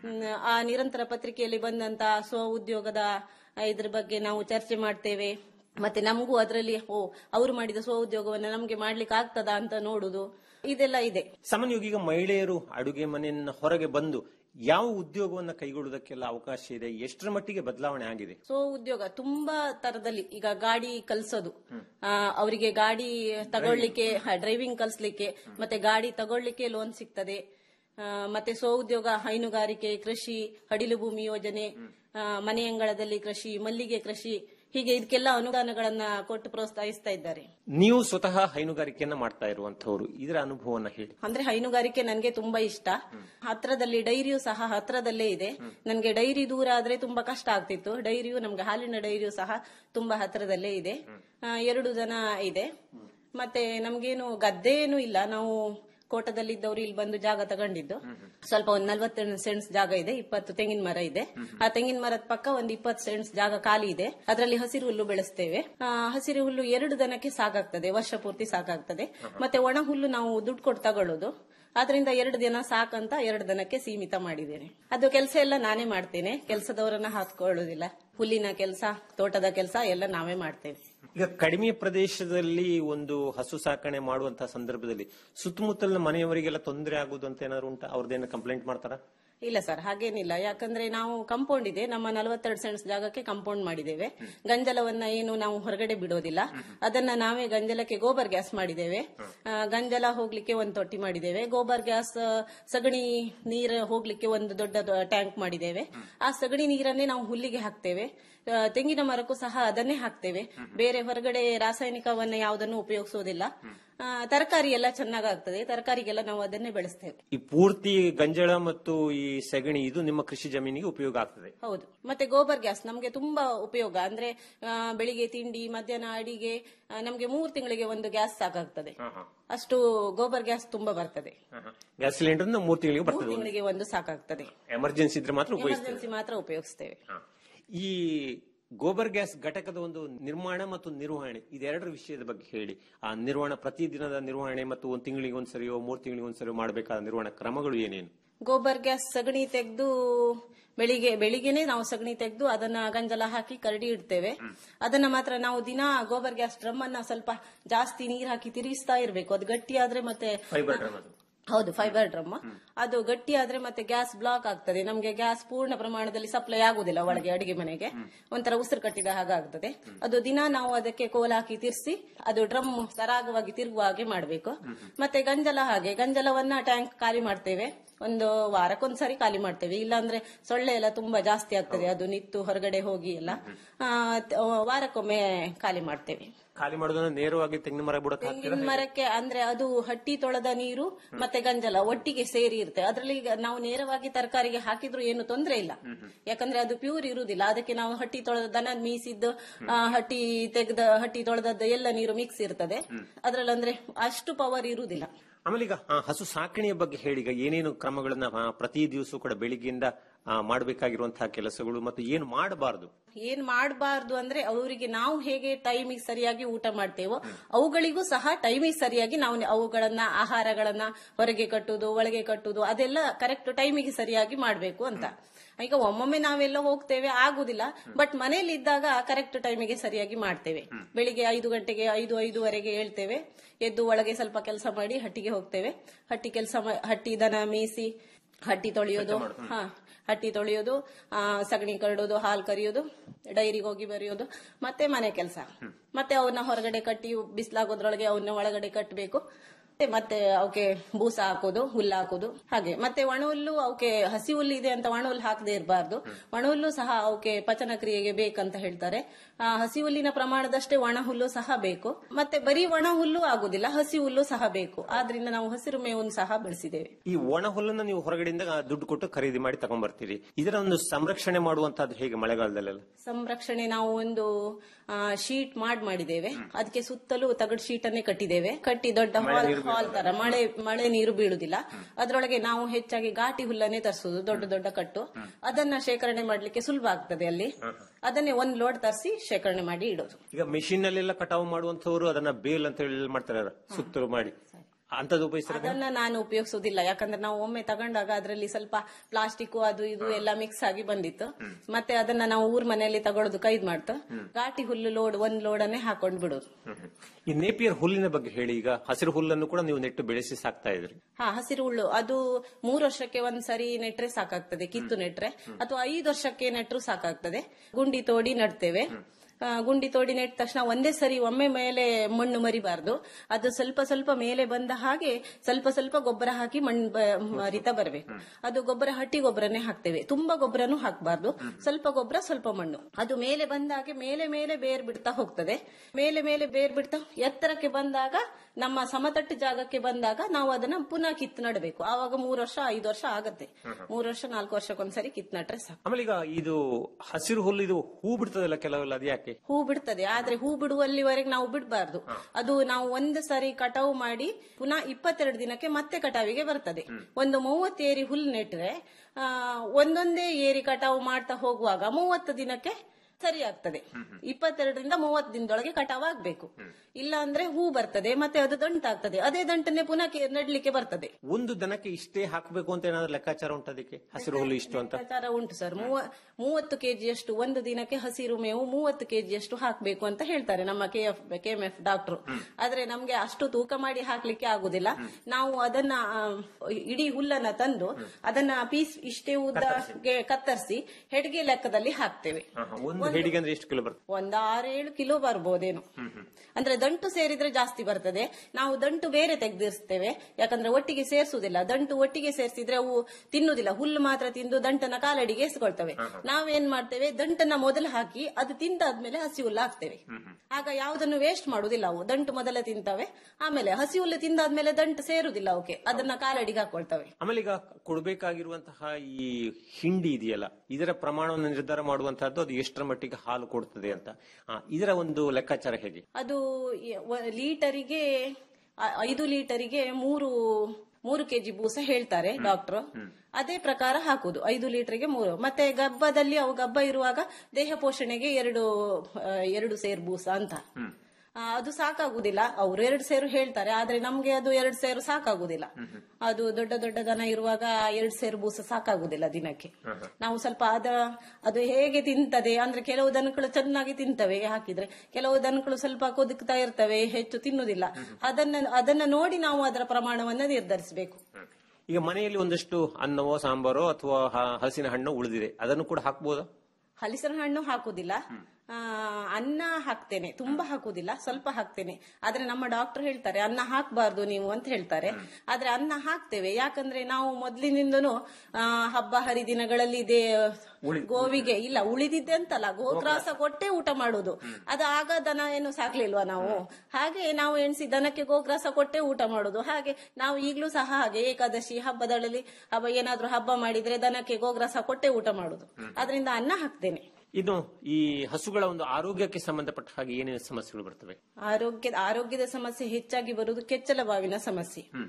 ಆ ನಿರಂತರ ಪತ್ರಿಕೆಯಲ್ಲಿ ಬಂದಂತ ಸ್ವ ಉದ್ಯೋಗದ ಆ, ಇದ್ರ ಬಗ್ಗೆ ನಾವು ಚರ್ಚೆ ಮಾಡ್ತೇವೆ ಮತ್ತೆ ನಮಗೂ ಅದರಲ್ಲಿ ಓ ಅವರು ಮಾಡಿದ ಸ್ವ ಉದ್ಯೋಗವನ್ನ ನಮ್ಗೆ ಮಾಡ್ಲಿಕ್ಕೆ ಆಗ್ತದಾ ಅಂತ ನೋಡುದು ಇದೆಲ್ಲ ಇದೆ ಸಾಮಾನ್ಯವಾಗಿ ಈಗ ಮಹಿಳೆಯರು ಅಡುಗೆ ಮನೆಯನ್ನ ಹೊರಗೆ ಬಂದು ಯಾವ ಉದ್ಯೋಗವನ್ನ ಕೈಗೊಳ್ಳುವುದಕ್ಕೆಲ್ಲ ಅವಕಾಶ ಇದೆ ಎಷ್ಟರ ಮಟ್ಟಿಗೆ ಬದಲಾವಣೆ ಆಗಿದೆ ಸ್ವ ಉದ್ಯೋಗ ತುಂಬಾ ತರದಲ್ಲಿ ಈಗ ಗಾಡಿ ಕಲ್ಸೋದು ಆ, ಅವರಿಗೆ ಗಾಡಿ ತಗೊಳ್ಳಿಕ್ಕೆ ಡ್ರೈವಿಂಗ್ ಕಲ್ಸ್ಲಿಕ್ಕೆ ಮತ್ತೆ ಗಾಡಿ ತಗೊಳ್ಳಿಕ್ಕೆ ಲೋನ್ ಸಿಗ್ತದೆ ಆ, ಮತ್ತೆ ಸ್ವ ಉದ್ಯೋಗ ಹೈನುಗಾರಿಕೆ ಕೃಷಿ ಹಡಿಲು ಭೂಮಿ ಯೋಜನೆ ಆ, ಮನೆ ಅಂಗಳದಲ್ಲಿ ಕೃಷಿ ಮಲ್ಲಿಗೆ ಕೃಷಿ ಹೀಗೆ ಇದಕ್ಕೆಲ್ಲ ಅನುದಾನಗಳನ್ನ ಕೊಟ್ಟು ಪ್ರೋತ್ಸಾಹಿಸ್ತಾ ಇದ್ದಾರೆ ನೀವು ಸ್ವತಃ ಹೈನುಗಾರಿಕೆಯನ್ನ ಮಾಡ್ತಾ ಇರುವಂತವ್ರು ಇದರ ಅನುಭವವನ್ನ ಹೇಳಿ ಅಂದ್ರೆ ಹೈನುಗಾರಿಕೆ ನನ್ಗೆ ತುಂಬಾ ಇಷ್ಟ ಹತ್ರದಲ್ಲಿ ಡೈರಿಯೂ ಸಹ ಹತ್ರದಲ್ಲೇ ಇದೆ ನನ್ಗೆ ಡೈರಿ ದೂರ ಆದ್ರೆ ತುಂಬಾ ಕಷ್ಟ ಆಗ್ತಿತ್ತು ಡೈರಿಯು ನಮ್ಗೆ ಹಾಲಿನ ಡೈರಿಯೂ ಸಹ ತುಂಬಾ ಹತ್ರದಲ್ಲೇ ಇದೆ ಆ, ಎರಡು ಜನ ಇದೆ ಮತ್ತೆ ನಮ್ಗೇನು ಗದ್ದೆ ಏನು ಇಲ್ಲ ನಾವು ಕೋಟದಲ್ಲಿದ್ದವರು ಇಲ್ಲಿ ಬಂದು ಜಾಗ ತಗೊಂಡಿದ್ದು ಸ್ವಲ್ಪ ಒಂದ್ ನಲ್ವತ್ತು ಸೆಂಟ್ಸ್ ಜಾಗ ಇದೆ ಇಪ್ಪತ್ತು ತೆಂಗಿನ ಮರ ಇದೆ ಆ ತೆಂಗಿನ ಮರದ ಪಕ್ಕ ಒಂದು ಇಪ್ಪತ್ತು ಸೆಂಟ್ಸ್ ಜಾಗ ಖಾಲಿ ಇದೆ ಅದರಲ್ಲಿ ಹಸಿರು ಹುಲ್ಲು ಬೆಳೆಸ್ತೇವೆ ಆ, ಹಸಿರು ಹುಲ್ಲು ಎರಡು ದನಕ್ಕೆ ಸಾಕಾಗ್ತದೆ ವರ್ಷ ಪೂರ್ತಿ ಸಾಕಾಗ್ತದೆ ಮತ್ತೆ ಒಣ ಹುಲ್ಲು ನಾವು ದುಡ್ಡು ಕೊಟ್ಟು ತಗೊಳ್ಳೋದು ಆದ್ರಿಂದ ಎರಡು ದಿನ ಸಾಕಂತ ಎರಡು ದಿನಕ್ಕೆ ಸೀಮಿತ ಮಾಡಿದ್ದೇನೆ ಅದು ಕೆಲಸ ಎಲ್ಲ ನಾನೇ ಮಾಡ್ತೇನೆ ಕೆಲಸದವರನ್ನ ಹಾಕೊಳ್ಳೋದಿಲ್ಲ ಹುಲ್ಲಿನ ಕೆಲಸ ತೋಟದ ಕೆಲಸ ಎಲ್ಲ ನಾವೇ ಮಾಡ್ತೇವೆ ಈಗ ಕಡಿಮೆ ಪ್ರದೇಶದಲ್ಲಿ ಒಂದು ಹಸು ಸಾಕಣೆ ಮಾಡುವಂತಹ ಸಂದರ್ಭದಲ್ಲಿ ಸುತ್ತಮುತ್ತಲಿನ ಮನೆಯವರಿಗೆಲ್ಲ ತೊಂದರೆ ಆಗುದು ಅಂತ ಏನಾದ್ರು ಉಂಟಾ ಅವ್ರದ್ದೇನು ಕಂಪ್ಲೇಂಟ್ ಮಾಡ್ತಾರಾ ಇಲ್ಲ ಸರ್ ಹಾಗೇನಿಲ್ಲ ಯಾಕಂದ್ರೆ ನಾವು ಕಂಪೌಂಡ್ ಇದೆ ನಮ್ಮ ನಲವತ್ತೆರಡು ಸೆಂಟ್ಸ್ ಜಾಗಕ್ಕೆ ಕಂಪೌಂಡ್ ಮಾಡಿದ್ದೇವೆ ಗಂಜಲವನ್ನ ಏನು ನಾವು ಹೊರಗಡೆ ಬಿಡೋದಿಲ್ಲ ಅದನ್ನ ನಾವೇ ಗಂಜಲಕ್ಕೆ ಗೋಬರ್ ಗ್ಯಾಸ್ ಮಾಡಿದ್ದೇವೆ ಆ, ಗಂಜಲ ಹೋಗ್ಲಿಕ್ಕೆ ಒಂದು ತೊಟ್ಟಿ ಮಾಡಿದ್ದೇವೆ ಗೋಬರ್ ಗ್ಯಾಸ್ ಆ, ಸಗಣಿ ನೀರು ಹೋಗ್ಲಿಕ್ಕೆ ಒಂದು ದೊಡ್ಡ ಟ್ಯಾಂಕ್ ಮಾಡಿದ್ದೇವೆ ಆ ಸಗಣಿ ನೀರನ್ನೇ ನಾವು ಹುಲ್ಲಿಗೆ ಹಾಕ್ತೇವೆ ಆ, ತೆಂಗಿನ ಮರಕ್ಕೂ ಸಹ ಅದನ್ನೇ ಹಾಕ್ತೇವೆ ಬೇರೆ ಹೊರಗಡೆ ರಾಸಾಯನಿಕವನ್ನ ಯಾವುದನ್ನು ಉಪಯೋಗಿಸೋದಿಲ್ಲ ಆ, ತರಕಾರಿ ಎಲ್ಲ ಚೆನ್ನಾಗಾಗ್ತದೆ ತರಕಾರಿಗೆಲ್ಲ ನಾವು ಅದನ್ನೇ ಬೆಳೆಸ್ತೇವೆ ಈ ಪೂರ್ತಿ ಗಂಜಳ ಮತ್ತು ಈ ಸೆಗಣಿ ಇದು ನಿಮ್ಮ ಕೃಷಿ ಜಮೀನಿಗೆ ಉಪಯೋಗ ಆಗ್ತದೆ ಹೌದು ಮತ್ತೆ ಗೋಬರ್ ಗ್ಯಾಸ್ ನಮ್ಗೆ ತುಂಬಾ ಉಪಯೋಗ ಅಂದ್ರೆ ಆ, ಬೆಳಿಗ್ಗೆ ತಿಂಡಿ ಮಧ್ಯಾಹ್ನ ಅಡಿಗೆ ಆ, ನಮ್ಗೆ ಮೂರು ತಿಂಗಳಿಗೆ ಒಂದು ಗ್ಯಾಸ್ ಸಾಕಾಗ್ತದೆ ಅಷ್ಟು ಗೋಬರ್ ಗ್ಯಾಸ್ ತುಂಬಾ ಬರ್ತದೆ ಗ್ಯಾಸ್ ಸಿಲಿಂಡರ್ ಮೂರು ತಿಂಗಳಿಗೆ ಮೂರು ಬರ್ತದೆ ತಿಂಗಳಿಗೆ ಒಂದು ಸಾಕಾಗ್ತದೆ ಎಮರ್ಜೆನ್ಸಿ ಇದ್ರೆ ಮಾತ್ರ ಉಪಯೋಗಿಸ್ತೇವೆ ಎಮರ್ಜೆನ್ಸಿ ಮಾತ್ರ ಉಪಯೋಗಿಸ್ತೇವೆ ಈ ಗೋಬರ್ ಗ್ಯಾಸ್ ಘಟಕದ ಒಂದು ನಿರ್ಮಾಣ ಮತ್ತು ನಿರ್ವಹಣೆ ಇದೆರಡರ ವಿಷಯದ ಬಗ್ಗೆ ಹೇಳಿ ಆ ನಿರ್ವಹಣೆ ಪ್ರತಿದಿನದ ನಿರ್ವಹಣೆ ಮತ್ತು ಒಂದು ತಿಂಗಳಿಗೆ ಒಂದ್ಸರಿಯೋ ಮೂರು ತಿಂಗಳಿಗೆ ಒಂದ್ಸರಿಯೋ ಮಾಡಬೇಕಾದ ನಿರ್ವಹಣಾ ಕ್ರಮಗಳು ಏನೇನು ಗೋಬರ್ ಗ್ಯಾಸ್ ಸಗಣಿ ತೆಗೆದು ಬೆಳಿಗ್ಗೆ ಬೆಳಿಗ್ಗೆನೆ ನಾವು ಸಗಣಿ ತೆಗೆದು ಅದನ್ನ ಗಂಜಲ ಹಾಕಿ ಕರಡಿ ಇಡ್ತೇವೆ ಅದನ್ನ ಮಾತ್ರ ನಾವು ದಿನ ಗೋಬರ್ ಗ್ಯಾಸ್ ಡ್ರಮ್ ಅನ್ನ ಸ್ವಲ್ಪ ಜಾಸ್ತಿ ನೀರ್ ಹಾಕಿ ತಿರುಗಿಸ್ತಾ ಇರ್ಬೇಕು ಅದು ಗಟ್ಟಿ ಆದ್ರೆ ಮತ್ತೆ ಫೈಬರ್ ಡ್ರಮ್ ಅದು ಹೌದು ಫೈಬರ್ ಡ್ರಮ್ ಅದು ಗಟ್ಟಿ ಆದ್ರೆ ಮತ್ತೆ ಗ್ಯಾಸ್ ಬ್ಲಾಕ್ ಆಗ್ತದೆ ನಮ್ಗೆ ಗ್ಯಾಸ್ ಪೂರ್ಣ ಪ್ರಮಾಣದಲ್ಲಿ ಸಪ್ಲೈ ಆಗುದಿಲ್ಲ ಒಳಗೆ ಅಡಿಗೆ ಮನೆಗೆ ಒಂಥರ ಉಸಿರು ಕಟ್ಟಿದ ಹಾಗಾಗ್ತದೆ ಅದು ದಿನ ನಾವು ಅದಕ್ಕೆ ಕೋಲ್ ಹಾಕಿ ತಿರ್ಸಿ ಅದು ಡ್ರಮ್ ಸರಾಗವಾಗಿ ತಿರುಗುವ ಹಾಗೆ ಮಾಡಬೇಕು ಮತ್ತೆ ಗಂಜಲ ಹಾಗೆ ಗಂಜಲವನ್ನ ಟ್ಯಾಂಕ್ ಖಾಲಿ ಮಾಡ್ತೇವೆ ಒಂದು ವಾರಕ್ಕೊಂದ್ಸರಿ ಖಾಲಿ ಮಾಡ್ತೇವೆ ಇಲ್ಲಾಂದ್ರೆ ಸೊಳ್ಳೆ ಎಲ್ಲ ತುಂಬಾ ಜಾಸ್ತಿ ಆಗ್ತದೆ ಅದು ನಿತ್ತು ಹೊರಗಡೆ ಹೋಗಿ ಎಲ್ಲ ಆ, ತ- ವಾರಕ್ಕೊಮ್ಮೆ ಖಾಲಿ ಮಾಡ್ತೇವೆ ಖಾಲಿ ಮಾಡೋದನ್ನ ನೇರವಾಗಿ ತೆಂಗಿನ ಮರ ಬುಡಕ್ಕೆ ಹಾಕ್ತೀರಾ ತೆಂಗಿನ ಮರಕ್ಕೆ ಅಂದ್ರೆ ಅದು ಹಟ್ಟಿ ತೊಳೆದ ನೀರು ಮತ್ತೆ ಗಂಜಲ ಒಟ್ಟಿಗೆ ಸೇರಿ ಇರುತ್ತೆ ಅದ್ರಲ್ಲಿ ಈಗ ನಾವು ನೇರವಾಗಿ ತರಕಾರಿಗೆ ಹಾಕಿದ್ರು ಏನು ತೊಂದರೆ ಇಲ್ಲ ಯಾಕಂದ್ರೆ ಅದು ಪ್ಯೂರ್ ಇರುವುದಿಲ್ಲ ಅದಕ್ಕೆ ನಾವು ಹಟ್ಟಿ ತೊಳೆದ ದನ ಮೀಸಿದ್ದು ಆ, ಹಟ್ಟಿ ತೆಗೆದ ಹಟ್ಟಿ ತೊಳೆದದ್ದು ಎಲ್ಲ ನೀರು ಮಿಕ್ಸ್ ಇರ್ತದೆ ಅದ್ರಲ್ಲಿ ಅಂದ್ರೆ ಅಷ್ಟು ಪವರ್ ಇರುವುದಿಲ್ಲ ಆಮೇಲೆ ಈಗ ಆ, ಹಸು ಸಾಕಣೆಯ ಬಗ್ಗೆ ಹೇಳಿ ಈಗ ಏನೇನು ಕ್ರಮಗಳನ್ನ ಆ, ಪ್ರತಿ ದಿವಸ ಕೂಡ ಬೆಳಿಗ್ಗೆಯಿಂದ ಆ, ಮಾಡಬೇಕಾಗಿರುವಂತಹ ಕೆಲಸಗಳು ಮತ್ತು ಏನು ಮಾಡಬಾರದು ಏನ್ ಮಾಡಬಾರ್ದು ಅಂದ್ರೆ ಅವರಿಗೆ ನಾವು ಹೇಗೆ ಟೈಮಿಗೆ ಸರಿಯಾಗಿ ಊಟ ಮಾಡ್ತೇವೋ ಅವುಗಳಿಗೂ ಸಹ ಟೈಮಿಗೆ ಸರಿಯಾಗಿ ನಾವು ಅವುಗಳನ್ನ ಆಹಾರಗಳನ್ನ ಹೊರಗೆ ಕಟ್ಟುದು ಒಳಗೆ ಕಟ್ಟುದು ಅದೆಲ್ಲ ಕರೆಕ್ಟ್ ಟೈಮಿಗೆ ಸರಿಯಾಗಿ ಮಾಡ್ಬೇಕು ಅಂತ ಈಗ ಒಮ್ಮೊಮ್ಮೆ ನಾವೆಲ್ಲ ಹೋಗ್ತೇವೆ ಆಗುದಿಲ್ಲ ಬಟ್ ಮನೇಲಿ ಇದ್ದಾಗ ಕರೆಕ್ಟ್ ಟೈಮಿಗೆ ಸರಿಯಾಗಿ ಮಾಡ್ತೇವೆ ಬೆಳಿಗ್ಗೆ ಐದು ಗಂಟೆಗೆ ಐದು ಐದುವರೆಗೆ ಹೇಳ್ತೇವೆ ಎದ್ದು ಒಳಗೆ ಸ್ವಲ್ಪ ಕೆಲಸ ಮಾಡಿ ಹಟ್ಟಿಗೆ ಹೋಗ್ತೇವೆ ಹಟ್ಟಿ ಕೆಲಸ ಹಟ್ಟಿ ದನ ಮೇಯಿಸಿ ಹಟ್ಟಿ ತೊಳೆಯೋದು ಹಾ ಹಟ್ಟಿ ತೊಳೆಯೋದು ಆ, ಸಗಣಿ ಕರಡೋದು ಹಾಲು ಕರಿಯೋದು ಡೈರಿಗೆ ಹೋಗಿ ಬರೆಯೋದು ಮತ್ತೆ ಮನೆ ಕೆಲಸ ಮತ್ತೆ ಅವನ್ನ ಹೊರಗಡೆ ಕಟ್ಟಿ ಬಿಸಿಲಾಗೋದ್ರೊಳಗೆ ಅವನ್ನ ಒಳಗಡೆ ಕಟ್ಟಬೇಕು ಮತ್ತೆ ಅವಕ್ಕೆ ಬೂಸ ಹಾಕೋದು ಹುಲ್ಲು ಹಾಕೋದು ಹಾಗೆ ಮತ್ತೆ ಒಣ ಹುಲ್ಲು ಅವಕ್ಕೆ ಹಸಿ ಹುಲ್ಲು ಇದೆ ಅಂತ ಒಣ ಹುಲ್ಲು ಹಾಕದೇ ಇರಬಾರ್ದು ಒಣ ಹುಲ್ಲು ಸಹ ಅವಕ್ಕೆ ಪಚನ ಕ್ರಿಯೆಗೆ ಬೇಕಂತ ಹೇಳ್ತಾರೆ ಆ, ಹಸಿ ಹುಲ್ಲಿನ ಪ್ರಮಾಣದಷ್ಟೇ ಒಣ ಹುಲ್ಲು ಸಹ ಬೇಕು ಮತ್ತೆ ಬರೀ ಒಣ ಹುಲ್ಲು ಆಗುದಿಲ್ಲ ಹಸಿ ಹುಲ್ಲು ಸಹ ಬೇಕು ಆದ್ರಿಂದ ನಾವು ಹಸಿರು ಮೇವನ್ನು ಸಹ ಬೆಳೆಸಿದ್ದೇವೆ ಈ ಒಣ ಹುಲ್ಲನ್ನ ನೀವು ಹೊರಗಡೆಯಿಂದ ದುಡ್ಡು ಕೊಟ್ಟು ಖರೀದಿ ಮಾಡಿ ತಗೊಂಡ್ಬರ್ತೀರಿ ಇದರ ಒಂದು ಸಂರಕ್ಷಣೆ ಮಾಡುವಂತಹದ್ದು ಹೇಗೆ ಮಳೆಗಾಲದಲ್ಲೆಲ್ಲ ಸಂರಕ್ಷಣೆ ನಾವು ಒಂದು ಶೀಟ್ ಮಾಡ್ ಮಾಡಿದ್ದೇವೆ ಅದಕ್ಕೆ ಸುತ್ತಲೂ ತಗಡು ಶೀಟ್ ಅನ್ನೇ ಕಟ್ಟಿದ್ದೇವೆ ಕಟ್ಟಿ ದೊಡ್ಡ ಹಾಲ್ ಹಾಲ್ ತರ ಮಳೆ ಮಳೆ ನೀರು ಬೀಳುದಿಲ್ಲ ಅದರೊಳಗೆ ನಾವು ಹೆಚ್ಚಾಗಿ ಘಾಟಿ ಹುಲ್ಲನ್ನೇ ತರಿಸುದು ದೊಡ್ಡ ದೊಡ್ಡ ಕಟ್ಟು ಅದನ್ನ ಶೇಖರಣೆ ಮಾಡ್ಲಿಕ್ಕೆ ಸುಲಭ ಆಗ್ತದೆ ಅಲ್ಲಿ ಅದನ್ನೇ ಒಂದ್ ಲೋಡ್ ತರಿಸಿ ಶೇಖರಣೆ ಮಾಡಿ ಇಡೋದು ಈಗ ಮೆಷಿನ್ ನಲ್ಲೆಲ್ಲ ಕಟಾವು ಮಾಡುವಂತವ್ರು ಅದನ್ನ ಬೇಲ್ ಅಂತ ಹೇಳಿ ಮಾಡ್ತಾರೆ ಸುತ್ತಲು ಮಾಡಿ ಅಂತದ್ದು ಉಪಯೋಗಿಸ್ತಾರೆ ಅದನ್ನ ನಾನು ಉಪಯೋಗಿಸುವುದಿಲ್ಲ ಯಾಕಂದ್ರೆ ನಾವು ಒಮ್ಮೆ ತಗೊಂಡಾಗ ಅದರಲ್ಲಿ ಸ್ವಲ್ಪ ಪ್ಲಾಸ್ಟಿಕ್ ಅದು ಇದು ಎಲ್ಲ ಮಿಕ್ಸ್ ಆಗಿ ಬಂದಿತ್ತು ಮತ್ತೆ ಅದನ್ನ ನಾವು ಊರ್ ಮನೆಯಲ್ಲಿ ತಗೊಳ್ಳೋದು ಕೈದ್ ಮಾಡ್ತು ಘಾಟಿ ಹುಲ್ಲು ಲೋಡ್ ಒಂದ್ ಲೋಡನ್ನೇ ಹಾಕೊಂಡ್ ಬಿಡೋದು ಈ ನೇಪಿಯರ್ ಹುಲ್ಲಿನ ಬಗ್ಗೆ ಹೇಳಿ ಈಗ ಹಸಿರು ಹುಲ್ಲನ್ನು ಕೂಡ ನೀವು ನೆಟ್ಟು ಬೆಳೆಸಿ ಸಾಕ್ತಾ ಇದ್ರಿ ಹಾ ಹಸಿರು ಹುಳ್ಳು ಅದು ಮೂರು ವರ್ಷಕ್ಕೆ ಒಂದ್ ಸರಿ ನೆಟ್ರೆ ಸಾಕಾಗ್ತದೆ ಕಿತ್ತು ನೆಟ್ರೆ ಅಥವಾ ಐದು ವರ್ಷಕ್ಕೆ ನೆಟ್ರು ಸಾಕಾಗ್ತದೆ ಗುಂಡಿ ತೋಡಿ ನಡ್ತೇವೆ ಆ, ಗುಂಡಿ ತೋಡಿ ನೆಟ್ಟ ತಕ್ಷಣ ಒಂದೇ ಸರಿ ಒಮ್ಮೆ ಮೇಲೆ ಮಣ್ಣು ಮರಿಬಾರ್ದು ಅದು ಸ್ವಲ್ಪ ಸ್ವಲ್ಪ ಮೇಲೆ ಬಂದ ಹಾಗೆ ಸ್ವಲ್ಪ ಸ್ವಲ್ಪ ಗೊಬ್ಬರ ಹಾಕಿ ಮಣ್ಣು ಬ- ಮರಿತಾ ಬರಬೇಕು ಅದು ಗೊಬ್ಬರ ಹಟ್ಟಿ ಗೊಬ್ಬರನೇ ಹಾಕ್ತೇವೆ ತುಂಬಾ ಗೊಬ್ಬರನೂ ಹಾಕಬಾರ್ದು ಸ್ವಲ್ಪ ಗೊಬ್ಬರ ಸ್ವಲ್ಪ ಮಣ್ಣು ಅದು ಮೇಲೆ ಬಂದಾಗೆ ಮೇಲೆ ಮೇಲೆ ಬೇರ್ ಬಿಡ್ತಾ ಹೋಗ್ತದೆ ಮೇಲೆ ಮೇಲೆ ಬೇರ್ ಬಿಡ್ತಾ ಎತ್ತರಕ್ಕೆ ಬಂದಾಗ ನಮ್ಮ ಸಮತಟ್ಟು ಜಾಗಕ್ಕೆ ಬಂದಾಗ ನಾವು ಅದನ್ನ ಪುನಃ ಕಿತ್ತು ನಡಬೇಕು ಆವಾಗ ಮೂರು ವರ್ಷ ಐದು ವರ್ಷ ಆಗತ್ತೆ ಮೂರು ವರ್ಷ ನಾಲ್ಕು ವರ್ಷಕ್ಕೊಂದ್ಸರಿ ಕಿತ್ತು ನಟ್ರೆ ಸಾಕು ಆಮೇಲೆ ಈಗ ಇದು ಹಸಿರು ಹುಲ್ಲು ಇದು ಹೂ ಬಿಡ್ತದಲ್ಲ ಕೆಲವೆಲ್ಲ ಅದು ಯಾಕೆ ಹೂ ಬಿಡ್ತದೆ ಆದ್ರೆ ಹೂ ಬಿಡುವಲ್ಲಿವರೆಗೆ ನಾವು ಬಿಡಬಾರ್ದು ಅದು ನಾವು ಒಂದು ಸರಿ ಕಟಾವು ಮಾಡಿ ಪುನಃ ಇಪ್ಪತ್ತೆರಡು ದಿನಕ್ಕೆ ಮತ್ತೆ ಕಟಾವಿಗೆ ಬರ್ತದೆ ಒಂದು ಮೂವತ್ತು ಏರಿ ಹುಲ್ಲು ನೆಟ್ರೆ ಆ, ಒಂದೊಂದೇ ಏರಿ ಕಟಾವು ಮಾಡ್ತಾ ಹೋಗುವಾಗ ಮೂವತ್ತು ದಿನಕ್ಕೆ ಸರಿ ಆಗ್ತದೆ ಇಪ್ಪತ್ತೆರಡರಿಂದ ಮೂವತ್ತು ದಿನದೊಳಗೆ ಕಟಾವ್ ಆಗ್ಬೇಕು ಇಲ್ಲ ಅಂದ್ರೆ ಹೂ ಬರ್ತದೆ ಮತ್ತೆ ಅದು ದಂಟಾಗ್ತದೆ ಅದೇ ದಂಟನ್ನೇ ಪುನಃ ಕೆ- ನೆಡ್ಲಿಕ್ಕೆ ಬರ್ತದೆ ಒಂದು ದನಕ್ಕೆ ಇಷ್ಟೇ ಹಾಕಬೇಕು ಅಂತ ಏನಾದ್ರು ಲೆಕ್ಕಾಚಾರ ಉಂಟು ಅದಕ್ಕೆ ಹಸಿರು ಹುಲ್ಲು ಇಷ್ಟು ಅಂತ ಲೆಕ್ಕಾಚಾರ ಉಂಟು ಸರ್ ಮೂವ- ಮೂವತ್ತು ಕೆಜಿಯಷ್ಟು ಒಂದು ದಿನಕ್ಕೆ ಹಸಿರು ಮೇವು ಮೂವತ್ತು ಕೆಜಿಯಷ್ಟು ಹಾಕಬೇಕು ಅಂತ ಹೇಳ್ತಾರೆ ನಮ್ಮ ಕೆ ಎಫ್ ಕೆಎಂಎಫ್ ಡಾಕ್ಟರ್ ಆದ್ರೆ ನಮ್ಗೆ ಅಷ್ಟು ತೂಕ ಮಾಡಿ ಹಾಕ್ಲಿಕ್ಕೆ ಆಗುದಿಲ್ಲ ನಾವು ಅದನ್ನ ಆ, ಇಡೀ ಹುಲ್ಲನ್ನ ತಂದು ಅದನ್ನ ಪೀಸ್ ಇಷ್ಟೇ ಉದ್ದಗೆ ಕತ್ತರಿಸಿ ಹೆಡ್ಗೆ ಲೆಕ್ಕದಲ್ಲಿ ಹಾಕ್ತೇವೆ ಒಂದು ಹೇಡಿಗೆ ಅಂದ್ರೆ ಎಷ್ಟು ಕಿಲೋ ಬರ್ತದೆ ಒಂದ್ ಆರೇಳು ಕಿಲೋ ಬರ್ಬೋದೇನು ಅಂದ್ರೆ ದಂಟು ಸೇರಿದ್ರೆ ಜಾಸ್ತಿ ಬರ್ತದೆ ನಾವು ದಂಟು ಬೇರೆ ತೆಗೆದಿರ್ತೇವೆ ಯಾಕಂದ್ರೆ ಒಟ್ಟಿಗೆ ಸೇರಿಸುವುದಿಲ್ಲ ದಂಟು ಒಟ್ಟಿಗೆ ಸೇರಿಸಿದ್ರೆ ಅವು ತಿನ್ನುವುದಿಲ್ಲ ಹುಲ್ಲು ಮಾತ್ರ ತಿಂದು ದಂಟನ ಕಾಲಡಿಗೆ ಎಸ್ಕೊಳ್ತವೆ ನಾವೇನ್ ಮಾಡ್ತೇವೆ ದಂಟನ್ನ ಮೊದಲು ಹಾಕಿ ಅದು ತಿಂದಾದ್ಮೇಲೆ ಹಸಿ ಹುಲ್ಲು ಹಾಕ್ತೇವೆ ಆಗ ಯಾವುದನ್ನು ವೇಸ್ಟ್ ಮಾಡುದಿಲ್ಲ ಅವು ದಂಟು ಮೊದಲ ತಿಂತವೆ ಆಮೇಲೆ ಹಸಿ ಹುಲ್ಲು ತಿಂದಾದ್ಮೇಲೆ ದಂಟು ಸೇರುದಿಲ್ಲ ಅವಕ್ಕೆ ಅದನ್ನ ಕಾಲಡಿಗೆ ಹಾಕೊಳ್ತವೆ ಆಮೇಲೆ ಈಗ ಕೊಡಬೇಕಾಗಿರುವಂತಹ ಈ ಹಿಂಡಿ ಇದೆಯಲ್ಲ ಇದರ ಪ್ರಮಾಣವನ್ನು ನಿರ್ಧಾರ ಮಾಡುವಂತಹದ್ದು ಅದು ಎಷ್ಟರ ಮಟ್ಟಿಗೆ ಹಾಲು ಕೊಡ್ತದೆ ಅಂತ ಆ, ಇದರ ಒಂದು ಲೆಕ್ಕಾಚಾರ ಹೇಗೆ ಅದು ಎ- ವ- ಲೀಟರಿಗೆ ಐ- ಐದು ಲೀಟರಿಗೆ ಮೂರು ಮೂರು ಕೆಜಿ ಬೂಸ ಹೇಳ್ತಾರೆ ಡಾಕ್ಟರ್ ಅದೇ ಪ್ರಕಾರ ಹಾಕುದು ಐದು ಲೀಟರ್ಗೆ ಮೂರು ಮತ್ತೆ ಗಬ್ಬದಲ್ಲಿ ಅವು ಗಬ್ಬ ಇರುವಾಗ ದೇಹ ಪೋಷಣೆಗೆ ಎರಡು ಆ, ಎರಡು ಸೇರು ಬೂಸ ಅಂತ ಆ, ಅದು ಸಾಕಾಗುದಿಲ್ಲ ಅವ್ರು ಎರಡು ಸೇರು ಹೇಳ್ತಾರೆ ಆದ್ರೆ ನಮ್ಗೆ ಅದು ಎರಡು ಸೇರು ಸಾಕಾಗುದಿಲ್ಲ ಅದು ದೊಡ್ಡ ದೊಡ್ಡ ದನ ಇರುವಾಗ ಎರಡು ಸೇರು ಬೂಸ ಸಾಕಾಗುದಿಲ್ಲ ದಿನಕ್ಕೆ ನಾವು ಸ್ವಲ್ಪ ಅದ ಅದು ಹೇಗೆ ತಿಂತದೆ ಅಂದ್ರೆ ಕೆಲವು ದನಗಳು ಚೆನ್ನಾಗಿ ತಿಂತವೆ ಹಾಕಿದ್ರೆ ಕೆಲವು ದನಗಳು ಸ್ವಲ್ಪ ಕೊದುಕ್ತಾ ಇರ್ತವೆ ಹೆಚ್ಚು ತಿನ್ನುದಿಲ್ಲ ಅದನ್ನ ಅದನ್ನ ನೋಡಿ ನಾವು ಅದರ ಪ್ರಮಾಣವನ್ನ ನಿರ್ಧರಿಸಬೇಕು ಈಗ ಮನೆಯಲ್ಲಿ ಒಂದಷ್ಟು ಅನ್ನವೋ ಸಾಂಬಾರೋ ಅಥವಾ ಹ- ಹಲಸಿನ ಹಣ್ಣು ಉಳಿದಿದೆ ಅದನ್ನು ಕೂಡ ಹಾಕ್ಬೋದಾ ಹಲಸಿನ ಹಣ್ಣು ಹಾಕುದಿಲ್ಲ ಆ, ಅನ್ನ ಹಾಕ್ತೇನೆ ತುಂಬಾ ಹಾಕುದಿಲ್ಲ ಸ್ವಲ್ಪ ಹಾಕ್ತೇನೆ ಆದ್ರೆ ನಮ್ಮ ಡಾಕ್ಟರ್ ಹೇಳ್ತಾರೆ ಅನ್ನ ಹಾಕಬಾರ್ದು ನೀವು ಅಂತ ಹೇಳ್ತಾರೆ ಆದ್ರೆ ಅನ್ನ ಹಾಕ್ತೇವೆ ಯಾಕಂದ್ರೆ ನಾವು ಮೊದ್ಲಿನಿಂದನೂ ಆ, ಹಬ್ಬ ಹರಿದಿನಗಳಲ್ಲಿ ಇದೇ ಗೋವಿಗೆ ಇಲ್ಲ ಉಳಿದಿದ್ದೆ ಅಂತಲ್ಲ ಗೋಗ್ರಾಸ ಕೊಟ್ಟೆ ಊಟ ಮಾಡುದು ಅದು ಆಗ ದನ ಏನು ಸಾಕ್ಲಿಲ್ವಾ ನಾವು ಹಾಗೆ ನಾವು ಎಣಿಸಿ ದನಕ್ಕೆ ಗೋಗ್ರಾಸ ಕೊಟ್ಟೆ ಊಟ ಮಾಡುದು ಹಾಗೆ ನಾವು ಈಗಲೂ ಸಹ ಹಾಗೆ ಏಕಾದಶಿ ಹಬ್ಬದಲ್ಲಿ ಹಬ್ಬ ಏನಾದ್ರೂ ಹಬ್ಬ ಮಾಡಿದ್ರೆ ದನಕ್ಕೆ ಗೋಗ್ರಾಸ ಕೊಟ್ಟೆ ಊಟ ಮಾಡುದು ಅದರಿಂದ ಅನ್ನ ಹಾಕ್ತೇನೆ ಇನ್ನು ಈ ಹಸುಗಳ ಒಂದು ಆರೋಗ್ಯಕ್ಕೆ ಸಂಬಂಧಪಟ್ಟ ಹಾಗೆ ಏನೇನು ಸಮಸ್ಯೆಗಳು ಬರ್ತವೆ ಆರೋಗ್ಯ ಆರೋಗ್ಯದ ಸಮಸ್ಯೆ ಹೆಚ್ಚಾಗಿ ಬರುವುದು ಕೆಚ್ಚಲ ಬಾವಿನ ಸಮಸ್ಯೆ